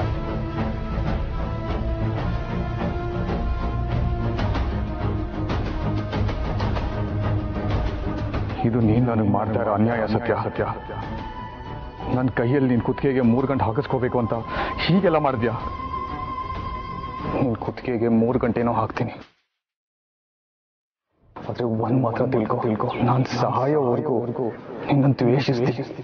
ಇದು ನೀನು ನನಗೆ ಮಾಡ್ತಾ ಇರೋ ಅನ್ಯಾಯ ಸತ್ಯ ಸತ್ಯ ನನ್ನ ಕೈಯಲ್ಲಿ ನಿನ್ನ ಕುತ್ತಿಗೆಗೆ ಮೂರು ಗಂಟೆ ಹಾಕಿಸ್ಕೋಬೇಕು ಅಂತ ಹೀಗೆಲ್ಲ ಮಾಡಿದ್ಯಾ ನಿನ್ನ ಕುತ್ತಿಗೆಗೆ ಮೂರು ಗಂಟೆನೋ ಹಾಕ್ತೀನಿ ಆದ್ರೆ ಒಂದ್ ಮಾತ್ರ ತಿಳ್ಕೊ ತಿಳ್ಕೊ ನಾನು ಸಹಾಯವರೆಗೂ ನಿನ್ನನ್ನು ದ್ವೇಷಿಸ್ತೀನಿ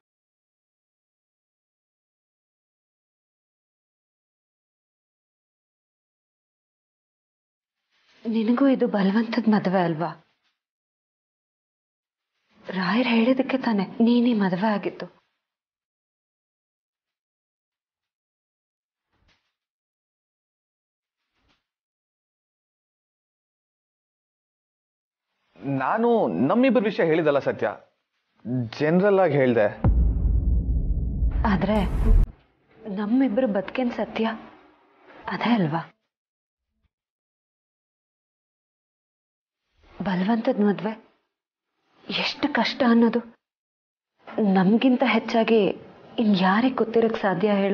ನಿನಗೂ ಇದು ಬಲವಂತದ ಮದುವೆ ಅಲ್ವಾ ರಾಯರ್ ಹೇಳಿದಕ್ಕೆ ತಾನೆ ನೀನೇ ಮದುವೆ ಆಗಿತ್ತು ನಾನು ನಮ್ಮಿಬ್ಬರ ವಿಷಯ ಹೇಳಿದಲ್ಲ ಸತ್ಯ ಜನರಲ್ ಆಗಿ ಹೇಳ್ದೆ ಆದ್ರೆ ನಮ್ಮಿಬ್ಬರು ಬದುಕೇನ್ ಸತ್ಯ ಅದೇ ಅಲ್ವಾ ಬಲವಂತದ ಮದ್ವೆ ಎಷ್ಟು ಕಷ್ಟ ಅನ್ನೋದು ನಮ್ಗಿಂತ ಹೆಚ್ಚಾಗಿ ಇನ್ ಯಾರಿಗೆ ಗೊತ್ತಿರಕ್ ಸಾಧ್ಯ ಹೇಳು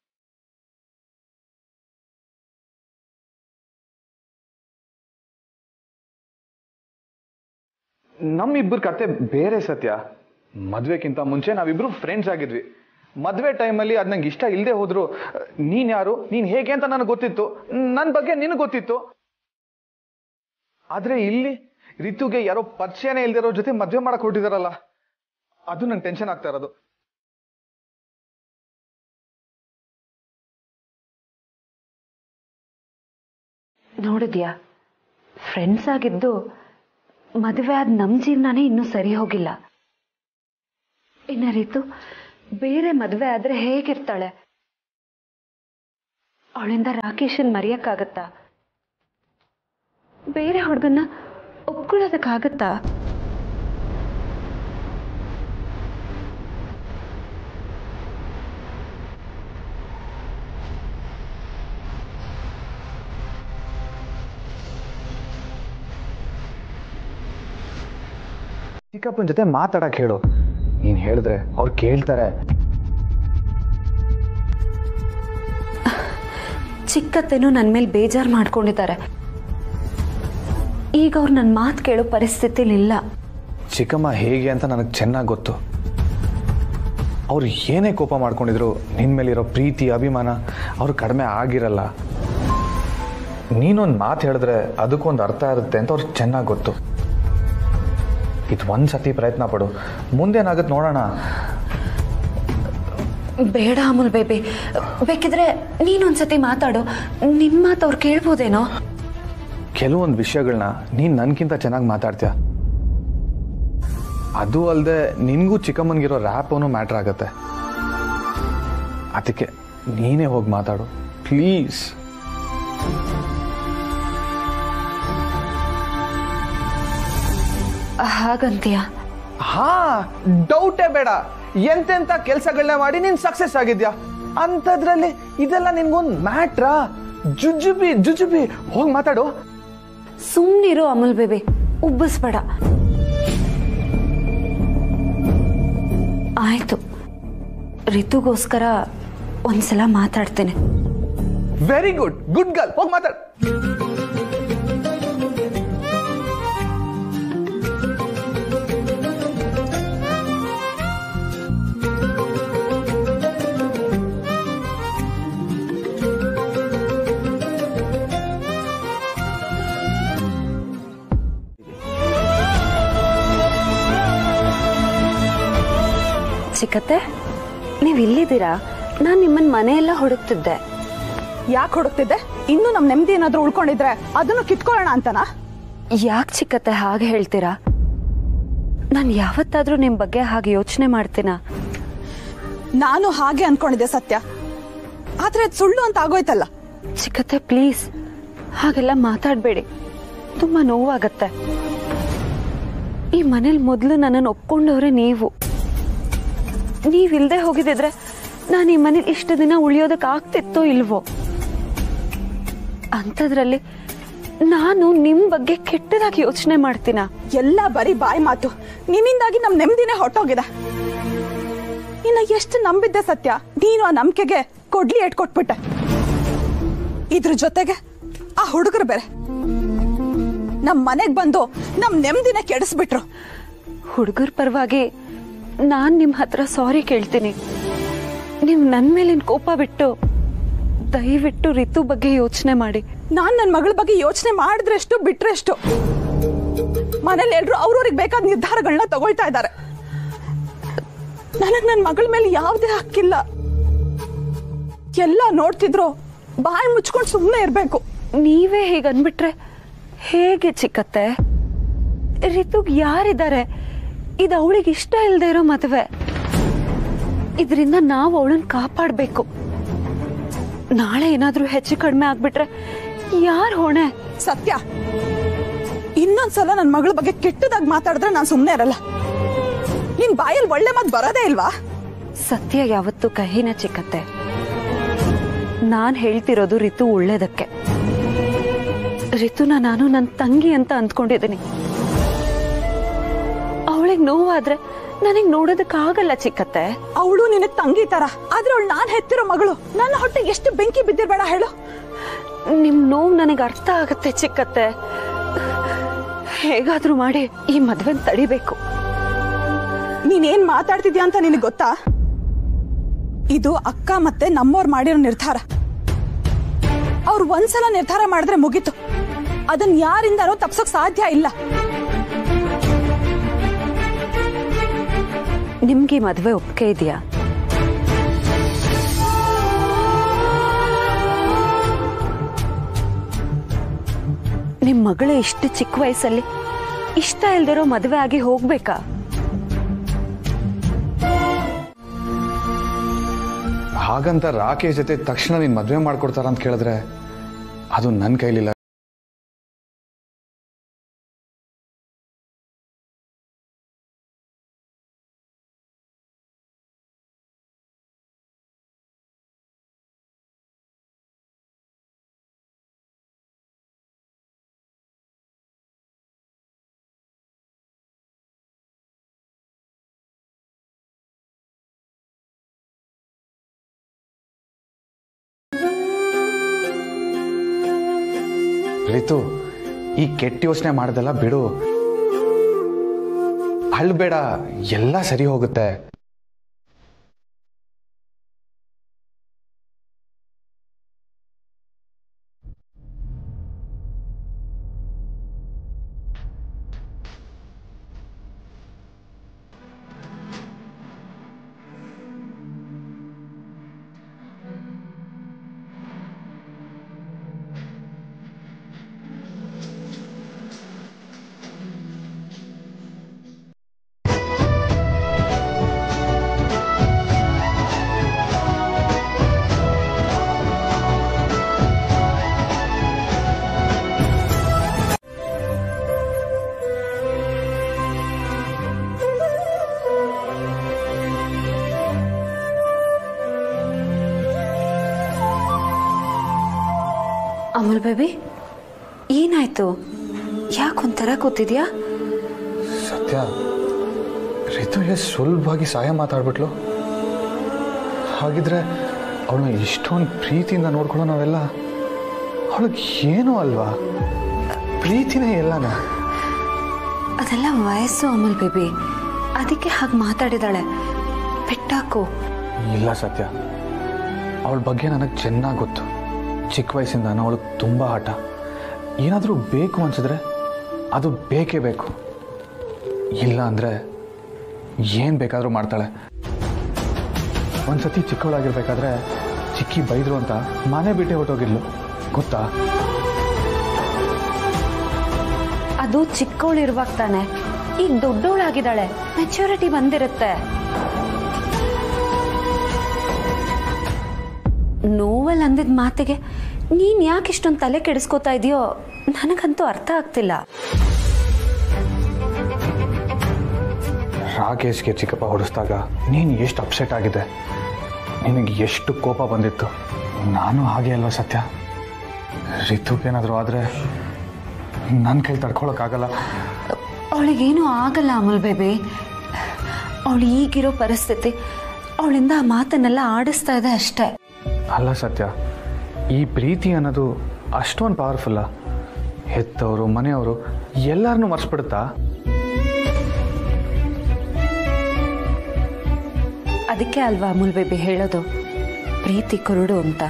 ನಮ್ಮಿಬ್ಬರ ಕತೆ ಬೇರೆ ಸತ್ಯ ಮದ್ವೆಕ್ಕಿಂತ ಮುಂಚೆ ನಾವಿಬ್ರು ಫ್ರೆಂಡ್ಸ್ ಆಗಿದ್ವಿ ಮದ್ವೆ ಟೈಮಲ್ಲಿ ಅದು ನಂಗೆ ಇಷ್ಟ ಇಲ್ಲದೆ ಹೋದ್ರು ನೀನ್ ಯಾರು ನೀನ್ ಹೇಗೆ ಅಂತ ನನಗೆ ಗೊತ್ತಿತ್ತು ನನ್ನ ಬಗ್ಗೆ ನಿನಗೆ ಗೊತ್ತಿತ್ತು ಆದ್ರೆ ಇಲ್ಲಿ ರಿತುಗೆ ಯಾರೋ ಪರಿಚಯನೇ ಇಲ್ದಿರೋ ಜೊತೆ ಮದ್ವೆ ಮಾಡಕ್ ಹೊರಟಿದಾರಲ್ಲ ಅದು ನಂಗೆ ಟೆನ್ಷನ್ ಆಗ್ತಾ ಇರೋದು ನೋಡಿದ್ಯಾ ಫ್ರೆಂಡ್ಸ್ ಆಗಿದ್ದು ಮದುವೆ ಆದ ನಮ್ಮ ಜೀವನನೇ ಇನ್ನೂ ಸರಿ ಹೋಗಿಲ್ಲ ಇನ್ನ ರೀತು ಬೇರೆ ಮದುವೆ ಆದ್ರೆ ಹೇಗಿರ್ತಾಳೆ ಅವಳಿಂದ ರಾಕೇಶನ್ ಮರೆಯಕ್ಕಾಗತ್ತಾ ಬೇರೆ ಹುಡುಗನ್ನ ಒಪ್ಕೊಳ್ಳೋದಕ್ಕಾಗತ್ತಾ ಚಿಕ್ಕಪ್ಪನ ಜೊತೆ ಮಾತಾಡಕ್ಕೆ ಹೇಳು ನೀನು ಹೇಳಿದ್ರೆ ಅವ್ರು ಕೇಳ್ತಾರೆ ಚಿಕ್ಕತ್ತೇನೋ ನನ್ನ ಮೇಲೆ ಬೇಜಾರು ಮಾಡ್ಕೊಂಡಿದ್ದಾರೆ ಈಗ ಅವ್ರು ನನ್ನ ಮಾತು ಕೇಳೋ ಪರಿಸ್ಥಿತಿಲಿಲ್ಲ ಚಿಕ್ಕಮ್ಮ ಹೇಗೆ ಅಂತ ನನಗೆ ಚೆನ್ನಾಗಿ ಗೊತ್ತು ಅವ್ರು ಏನೇ ಕೋಪ ಮಾಡ್ಕೊಂಡಿದ್ರು ನಿನ್ನ ಮೇಲಿರೋ ಪ್ರೀತಿ ಅಭಿಮಾನ ಅವ್ರು ಕಡಿಮೆ ಆಗಿರಲ್ಲ ನೀನೊಂದು ಮಾತು ಹೇಳಿದ್ರೆ ಅದಕ್ಕೊಂದು ಅರ್ಥ ಇರುತ್ತೆ ಅಂತ ಅವ್ರಿಗೆ ಚೆನ್ನಾಗಿ ಗೊತ್ತು ಇದು ಒಂದು ಸತಿ ಪ್ರಯತ್ನ ಪಡು ಮುಂದೇನಾಗುತ್ತೆ ನೋಡೋಣ ಬೇಡ ಅಮುಲ್ ಬೇಬಿ ಬೇಕಿದ್ರೆ ನೀನೊಂದ್ಸತಿ ಮಾತಾಡು ನಿಮ್ಮ ಮಾತು ಅವ್ರು ಕೇಳ್ಬೋದೇನೋ ಕೆಲವೊಂದು ವಿಷಯಗಳನ್ನ ನೀನು ನನಗಿಂತ ಚೆನ್ನಾಗಿ ಮಾತಾಡ್ತೀಯ ಅದು ಅಲ್ಲದೆ ನಿನಗೂ ಚಿಕ್ಕಮ್ಮನಿಗಿರೋ ರ್ಯಾಪನು ಮ್ಯಾಟ್ರ್ ಆಗತ್ತೆ ಅದಕ್ಕೆ ನೀನೇ ಹೋಗಿ ಮಾತಾಡು ಪ್ಲೀಸ್ ಹಾಗಂತೀಯ ಹಾ ಡೌಟೇ ಬೇಡ ಎಂತೆಂತ ಕೆಲಸಗಳನ್ನ ಮಾಡಿ ನೀನ್ ಸಕ್ಸಸ್ ಆಗಿದ್ಯಾ ಅಂಥದ್ರಲ್ಲಿ ಇದೆಲ್ಲ ನಿನ್ಗೊಂದು ಮ್ಯಾಟ್ರಾ ಜುಜುಬಿ ಜುಜುಬಿ ಹೋಗಿ ಮಾತಾಡು ಸುಮ್ಮನಿರು ಅಮುಲ್ ಬೇಬಿ ಉಬ್ಬಿಸ್ಬೇಡ ಆಯ್ತು ರಿತುಗೋಸ್ಕರ ಒಂದ್ಸಲ ಮಾತಾಡ್ತೇನೆ ವೆರಿ ಗುಡ್ ಗುಡ್ ಗರ್ಲ್ ಹೋಗಿ ಮಾತಾಡು ಚಿಕ್ಕತ್ತೆ ನೀವು ಇಲ್ಲಿದ್ದೀರಾ ನಾನು ನಿಮ್ಮನ್ನ ಮನೆಯೆಲ್ಲ ಹುಡುಕ್ತಿದ್ದೆ ಯಾಕೆ ಹುಡುಕ್ತಿದ್ದೆ ಇನ್ನೂ ನಮ್ ನೆಮ್ಮದಿ ಏನಾದ್ರೂ ಉಳ್ಕೊಂಡಿದ್ರೆ ಅದನ್ನು ಕಿತ್ಕೊಳ್ಳೋಣ ಅಂತನಾ ಯಾಕೆ ಚಿಕ್ಕತ್ತೆ ಹಾಗೆ ಹೇಳ್ತೀರಾ ನಾನು ಯಾವತ್ತಾದ್ರೂ ನಿಮ್ಮ ಬಗ್ಗೆ ಹಾಗೆ ಯೋಚನೆ ಮಾಡ್ತೀನಾ ನಾನು ಹಾಗೆ ಅನ್ಕೊಂಡಿದ್ದೆ ಸತ್ಯ ಆದ್ರೆ ಅದ್ ಸುಳ್ಳು ಅಂತ ಆಗೋಯ್ತಲ್ಲ ಚಿಕ್ಕತ್ತೆ ಪ್ಲೀಸ್ ಹಾಗೆಲ್ಲ ಮಾತಾಡಬೇಡಿ ತುಂಬಾ ನೋವಾಗತ್ತೆ ಈ ಮನೇಲಿ ಮೊದಲು ನನ್ನನ್ನು ಒಪ್ಕೊಂಡವ್ರೆ ನೀವು ನೀವಿಲ್ದೆ ಹೋಗಿದ್ದಿದ್ರೆ ನಾನು ಈ ಮನೇಲಿ ಇಷ್ಟು ದಿನ ಉಳಿಯೋದಕ್ಕೆ ಆಗ್ತಿತ್ತೋ ಇಲ್ವೋ ಅಂಥದ್ರಲ್ಲಿ ನಾನು ನಿಮ್ ಬಗ್ಗೆ ಕೆಟ್ಟದಾಗಿ ಯೋಚನೆ ಮಾಡ್ತೀನ ಎಲ್ಲ ಬರೀ ಬಾಯಿ ಮಾತು ನಿನ್ನಿಂದಾಗಿ ನಮ್ ನೆಮ್ಮದಿನೇ ಹೊಟ್ಟೋಗಿದೆ ಇನ್ನ ಎಷ್ಟು ನಂಬಿದ್ದೆ ಸತ್ಯ ನೀನು ಆ ನಂಬಿಕೆಗೆ ಕೊಡ್ಲಿ ಇಟ್ಕೊಟ್ಬಿಟ್ಟೆ ಇದ್ರ ಜೊತೆಗೆ ಆ ಹುಡುಗರು ಬೇರೆ ನಮ್ ಮನೆಗ್ ಬಂದು ನಮ್ ನೆಮ್ಮದಿನೇ ಕೆಡಿಸ್ಬಿಟ್ರು ಹುಡುಗರ ಪರವಾಗಿ ನಾನ್ ನಿಮ್ ಹತ್ರ ಸಾರಿ ಕೇಳ್ತೀನಿ ನೀವು ನನ್ ಮೇಲಿನ ಕೋಪ ಬಿಟ್ಟು ದಯವಿಟ್ಟು ರಿತು ಬಗ್ಗೆ ಯೋಚನೆ ಮಾಡಿ ನಾನ್ ನನ್ ಮಗಳ ಬಗ್ಗೆ ಯೋಚನೆ ಮಾಡಿದ್ರೆಷ್ಟು ಬಿಟ್ರೆಷ್ಟು ಮನೇಲಿ ಎಲ್ರು ಅವ್ರವ್ರಿಗೆ ಬೇಕಾದ ನಿರ್ಧಾರಗಳನ್ನ ತಗೊಳ್ತಾ ಇದ್ದಾರೆ ನನಗ್ ನನ್ ಮಗಳ ಮೇಲೆ ಯಾವುದೇ ಹಕ್ಕಿಲ್ಲ ಎಲ್ಲ ನೋಡ್ತಿದ್ರು ಬಾಯಿ ಮುಚ್ಕೊಂಡು ಸುಮ್ಮನೆ ಇರ್ಬೇಕು ನೀವೇ ಹೀಗೆ ಅನ್ಬಿಟ್ರೆ ಹೇಗೆ ಚಿಕ್ಕತ್ತೆ ರಿತುಗ್ ಯಾರಿದ್ದಾರೆ ಇದು ಅವಳಿಗೆ ಇಷ್ಟ ಇಲ್ಲದೆ ಇರೋ ಮದುವೆ ಇದರಿಂದ ನಾವು ಅವಳನ್ನ ಕಾಪಾಡಬೇಕು ನಾಳೆ ಏನಾದ್ರೂ ಹೆಚ್ಚು ಕಡಿಮೆ ಆಗ್ಬಿಟ್ರೆ ಯಾರ್ ಹೊಣೆ ಸತ್ಯ ಇನ್ನೊಂದ್ಸಲ ನನ್ ಮಗಳ ಬಗ್ಗೆ ಕೆಟ್ಟದಾಗಿ ಮಾತಾಡಿದ್ರೆ ನಾನು ಸುಮ್ಮನೆ ಇರಲ್ಲ ನಿನ್ ಬಾಯಲ್ಲಿ ಒಳ್ಳೆ ಮಾತು ಬರೋದೇ ಇಲ್ವಾ ಸತ್ಯ ಯಾವತ್ತು ಕಹಿನ ಚಿಕ್ಕತ್ತೆ ನಾನ್ ಹೇಳ್ತಿರೋದು ರಿತು ಒಳ್ಳೇದಕ್ಕೆ ರಿತುನ ನಾನು ನನ್ನ ತಂಗಿ ಅಂತ ಅಂದ್ಕೊಂಡಿದ್ದೀನಿ ಅವಳಿಗೆ ನೋವಾದ್ರೆ ನನಗ್ ನೋಡೋದಕ್ಕಾಗಲ್ಲ ಚಿಕ್ಕತ್ತೆ ಅವಳು ನಿನಗ್ ತಂಗಿ ತರ ಆದ್ರೆ ಅವಳು ನಾನ್ ಹೆತ್ತಿರೋ ಮಗಳು ನನ್ನ ಹೊಟ್ಟೆ ಎಷ್ಟು ಬೆಂಕಿ ಬಿದ್ದಿರ್ಬೇಡ ಹೇಳು ನಿಮ್ ನೋವು ನನಗೆ ಅರ್ಥ ಆಗತ್ತೆ ಚಿಕ್ಕತ್ತೆ ಹೇಗಾದ್ರೂ ಮಾಡಿ ಈ ಮದ್ವೆನ್ ತಡಿಬೇಕು ನೀನೇನ್ ಮಾತಾಡ್ತಿದ್ಯಾ ಅಂತ ನಿನಗೆ ಗೊತ್ತಾ ಇದು ಅಕ್ಕ ಮತ್ತೆ ನಮ್ಮವ್ರು ಮಾಡಿರೋ ನಿರ್ಧಾರ ಅವ್ರು ಒಂದ್ಸಲ ನಿರ್ಧಾರ ಮಾಡಿದ್ರೆ ಮುಗೀತು ಅದನ್ನ ಯಾರಿಂದಾನೂ ತಪ್ಸೋಕ್ ಸಾಧ್ಯ ಇಲ್ಲ ನಿಮ್ಗೆ ಈ ಮದ್ವೆ ಒಪ್ಪಿಗೆ ಇದೆಯಾ ನಿಮ್ ಮಗಳು ಇಷ್ಟು ಚಿಕ್ಕ ವಯಸ್ಸಲ್ಲಿ ಇಷ್ಟ ಇಲ್ದಿರೋ ಮದ್ವೆ ಆಗಿ ಹೋಗ್ಬೇಕಾ ಹಾಗಂತ ರಾಕೇಶ್ ಜೊತೆ ತಕ್ಷಣ ನೀನ್ ಮದ್ವೆ ಮಾಡ್ಕೊಡ್ತಾರ ಅಂತ ಕೇಳಿದ್ರೆ ಅದು ನನ್ನ ಕೈಲಿಲ್ಲ ರಿತು ಈ ಕೆಟ್ಟ ಯೋಚನೆ ಮಾಡ್ದಲ್ಲ ಬಿಡು ಅಳ್ಬೇಡ ಎಲ್ಲ ಸರಿ ಹೋಗುತ್ತೆ ಅಮಲ್ ಬೇಬಿ ಏನಾಯ್ತು ಯಾಕೊಂಥರ ಕೂತಿದ್ಯಾ ಸತ್ಯ ರಿತುಗೆ ಸುಲಭವಾಗಿ ಸಹಾಯ ಮಾತಾಡ್ಬಿಟ್ಲು ಹಾಗಿದ್ರೆ ಅವಳನ್ನ ಇಷ್ಟೊಂದು ಪ್ರೀತಿಯಿಂದ ನೋಡ್ಕೊಳ್ಳೋ ನಾವೆಲ್ಲ ಅವಳಿಗೆ ಏನೂ ಅಲ್ವಾ ಪ್ರೀತಿನೇ ಎಲ್ಲನ ಅದೆಲ್ಲ ವಯಸ್ಸು ಅಮಲ್ ಬೇಬಿ ಅದಕ್ಕೆ ಹಾಗೆ ಮಾತಾಡಿದಾಳೆ ಬಿಟ್ಟಾಕು ಇಲ್ಲ ಸತ್ಯ ಅವಳ ಬಗ್ಗೆ ನನಗೆ ಚೆನ್ನಾಗಿ ಗೊತ್ತು ಚಿಕ್ಕ ವಯಸ್ಸಿಂದ ಅವಳಿಗೆ ತುಂಬ ಆಟ ಏನಾದರೂ ಬೇಕು ಅನ್ಸಿದ್ರೆ ಅದು ಬೇಕೇ ಬೇಕು ಇಲ್ಲ ಅಂದರೆ ಏನು ಬೇಕಾದರೂ ಮಾಡ್ತಾಳೆ ಒಂದ್ಸತಿ ಚಿಕ್ಕವಳಾಗಿರ್ಬೇಕಾದ್ರೆ ಚಿಕ್ಕಿ ಬೈದ್ರು ಅಂತ ಮನೆ ಬಿಟ್ಟೆ ಹೊಟ್ಟೋಗಿದ್ಲು ಗೊತ್ತಾ ಅದು ಚಿಕ್ಕವಳಿರುವಾಗ ತಾನೆ ಈಗ ದೊಡ್ಡವಳಾಗಿದ್ದಾಳೆ ಮೆಚುರಿಟಿ ಬಂದಿರುತ್ತೆ ನೋವಲ್ಲಿ ಅಂದಿದ್ ಮಾತಿಗೆ ನೀನ್ ಯಾಕೆ ಇಷ್ಟೊಂದು ತಲೆ ಕೆಡಿಸ್ಕೋತಾ ಇದೆಯೋ ನನಗಂತೂ ಅರ್ಥ ಆಗ್ತಿಲ್ಲ ರಾಕೇಶ್ಗೆ ಚಿಕ್ಕಪ್ಪ ಹೊಡಿಸಿದಾಗ ನೀನು ಎಷ್ಟು ಅಪ್ಸೆಟ್ ಆಗಿದೆ ನಿನಗೆ ಎಷ್ಟು ಕೋಪ ಬಂದಿತ್ತು ನಾನು ಹಾಗೆ ಅಲ್ವಾ ಸತ್ಯ ರಿತುಗೇನಾದರೂ ಆದರೆ ನನ್ನ ಕೈ ತಡ್ಕೊಳಕ್ಕಾಗಲ್ಲ ಅವಳಿಗೇನು ಆಗಲ್ಲ ಅಮಲ್ ಬೇಬಿ ಅವಳು ಈಗಿರೋ ಪರಿಸ್ಥಿತಿ ಅವಳಿಂದ ಆ ಮಾತನ್ನೆಲ್ಲ ಆಡಿಸ್ತಾ ಇದೆ ಅಷ್ಟೇ ಅಲ್ಲ ಸತ್ಯ ಈ ಪ್ರೀತಿ ಅನ್ನೋದು ಅಷ್ಟೊಂದು ಪವರ್ಫುಲ್ಲ ಹೆತ್ತವರು ಮನೆಯವರು ಎಲ್ಲರನ್ನೂ ಮರ್ಸ್ಬಿಡುತ್ತಾ ಅದಕ್ಕೆ ಅಲ್ವಾ ಅಮುಲ್ ಬೇಬಿ ಹೇಳೋದು ಪ್ರೀತಿ ಕುರುಡು ಅಂತ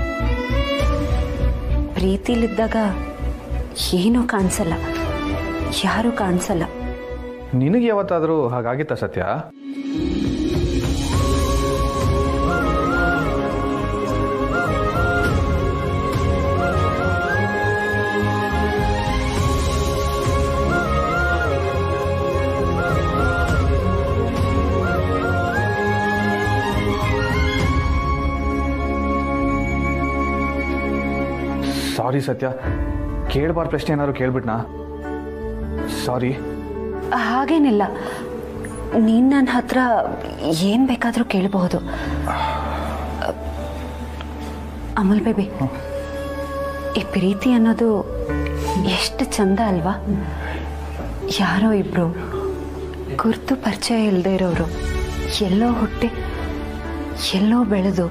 ಪ್ರೀತಿಲಿದ್ದಾಗ ಏನೂ ಕಾಣಿಸಲ್ಲ ಯಾರೂ ಕಾಣಿಸಲ್ಲ ನಿನಗೆ ಯಾವತ್ತಾದರೂ ಹಾಗಾಗಿತ್ತಾ ಸತ್ಯ ಸಾರಿ ಸತ್ಯ ಕೇಳಬಾರ್ದು ಪ್ರಶ್ನೆ ಏನಾದ್ರು ಕೇಳ್ಬಿಟ್ನಾ ಸಾರಿ ಹಾಗೇನಿಲ್ಲ ನೀನು ನನ್ನ ಹತ್ರ ಏನು ಬೇಕಾದರೂ ಕೇಳಬಹುದು ಅಮಲ್ ಬೇಬಿ ಈ ಪ್ರೀತಿ ಅನ್ನೋದು ಎಷ್ಟು ಚಂದ ಅಲ್ವಾ ಯಾರೋ ಇಬ್ರು ಗುರ್ತು ಪರಿಚಯ ಇಲ್ಲದೆ ಇರೋರು ಎಲ್ಲೋ ಹುಟ್ಟಿ ಎಲ್ಲೋ ಬೆಳೆದು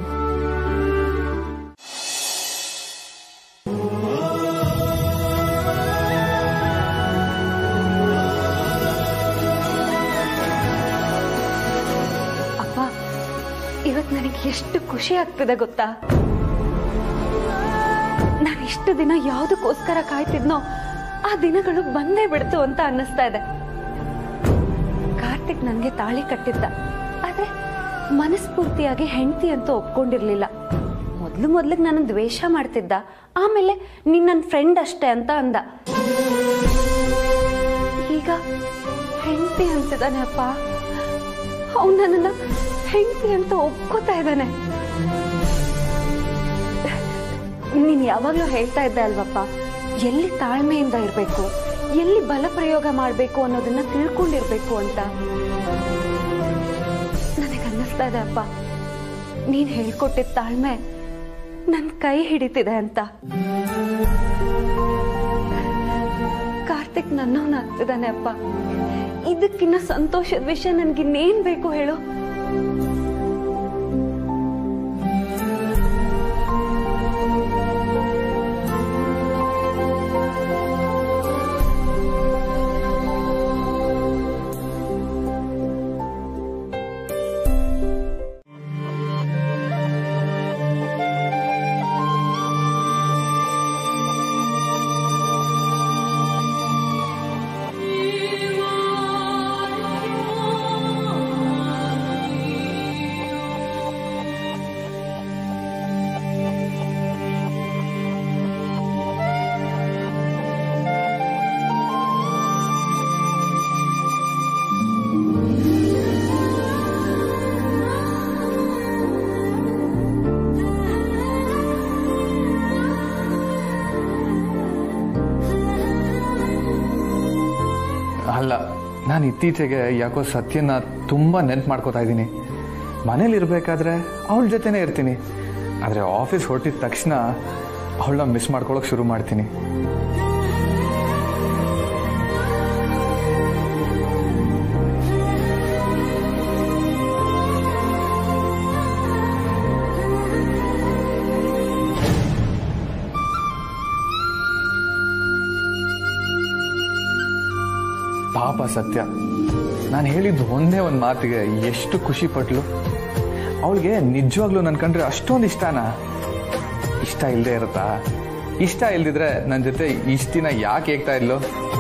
ಅಪ್ಪ ಇವತ್ತು ನನಗೆ ಎಷ್ಟು ಖುಷಿ ಆಗ್ತಿದೆ ಗೊತ್ತಾ ನಾನು ಇಷ್ಟು ದಿನ ಯಾವುದಕ್ಕೋಸ್ಕರ ಕಾಯ್ತಿದ್ನೋ ಆ ದಿನಗಳು ಬಂದೇ ಬಿಡ್ತು ಅಂತ ಅನ್ನಿಸ್ತಾ ಇದೆ ಕಾರ್ತಿಕ್ ನನಗೆ ತಾಳಿ ಕಟ್ಟಿದ್ದ ಆದ್ರೆ ಮನಸ್ಫೂರ್ತಿಯಾಗಿ ಹೆಂಡತಿ ಅಂತ ಒಪ್ಕೊಂಡಿರ್ಲಿಲ್ಲ ಮೊದ್ಲು ಮೊದ್ಲಿಗೆ ನನ್ನ ದ್ವೇಷ ಮಾಡ್ತಿದ್ದ ಆಮೇಲೆ ನೀನ್ ನನ್ನ ಫ್ರೆಂಡ್ ಅಷ್ಟೇ ಅಂತ ಅಂದ ಈಗ ಹೆಂಡತಿ ಅಂತಿದ್ದಾನೆ ಅಪ್ಪ ಅವನು ನನ್ನನ್ನ ಹೆಂಡತಿ ಅಂತ ಒಪ್ಕೋತಾ ಇದ್ದಾನೆ ನೀನ್ ಯಾವಾಗ್ಲೂ ಹೇಳ್ತಾ ಇದ್ದೆ ಅಲ್ವಪ್ಪ ಎಲ್ಲಿ ತಾಳ್ಮೆಯಿಂದ ಇರ್ಬೇಕು ಎಲ್ಲಿ ಬಲ ಪ್ರಯೋಗ ಮಾಡ್ಬೇಕು ಅನ್ನೋದನ್ನ ತಿಳ್ಕೊಂಡಿರ್ಬೇಕು ಅಂತ ನನಗೆ ಅನ್ನಿಸ್ತಾ ಇದೆ ಅಪ್ಪ ನೀನ್ ಹೇಳ್ಕೊಟ್ಟಿದ್ದ ತಾಳ್ಮೆ ನನ್ ಕೈ ಹಿಡಿತಿದೆ ಅಂತ ಕಾರ್ತಿಕ್ ನನ್ನವನಾಗ್ತಿದ್ದಾನೆ ಅಪ್ಪ ಇದಕ್ಕಿನ್ನ ಸಂತೋಷದ ವಿಷಯ ನನ್ಗಿನ್ನೇನ್ ಬೇಕು ಹೇಳು ಅಲ್ಲ ನಾನು ಇತ್ತೀಚೆಗೆ ಯಾಕೋ ಸತ್ಯನ ತುಂಬ ನೆನ್ಪು ಮಾಡ್ಕೋತಾ ಇದ್ದೀನಿ ಮನೇಲಿ ಇರಬೇಕಾದ್ರೆ ಅವಳ ಜೊತೆನೇ ಇರ್ತೀನಿ ಆದರೆ ಆಫೀಸ್ ಹೊರಟಿದ ತಕ್ಷಣ ಅವಳನ್ನ ಮಿಸ್ ಮಾಡ್ಕೊಳ್ಳೋಕೆ ಶುರು ಮಾಡ್ತೀನಿ ಪಾಪ ಸತ್ಯ ನಾನು ಹೇಳಿದ್ದು ಒಂದೇ ಒಂದು ಮಾತಿಗೆ ಎಷ್ಟು ಖುಷಿ ಪಟ್ಲು ಅವಳಿಗೆ ನಿಜವಾಗ್ಲೂ ನನ್ ಕಂಡ್ರೆ ಅಷ್ಟೊಂದು ಇಷ್ಟನಾ ಇಷ್ಟ ಇಲ್ಲದೆ ಇರುತ್ತಾ ಇಷ್ಟ ಇಲ್ದಿದ್ರೆ ನನ್ನ ಜೊತೆ ಇಷ್ಟ ದಿನ ಯಾಕೆ ಏಗ್ತಾ ಇದ್ಲು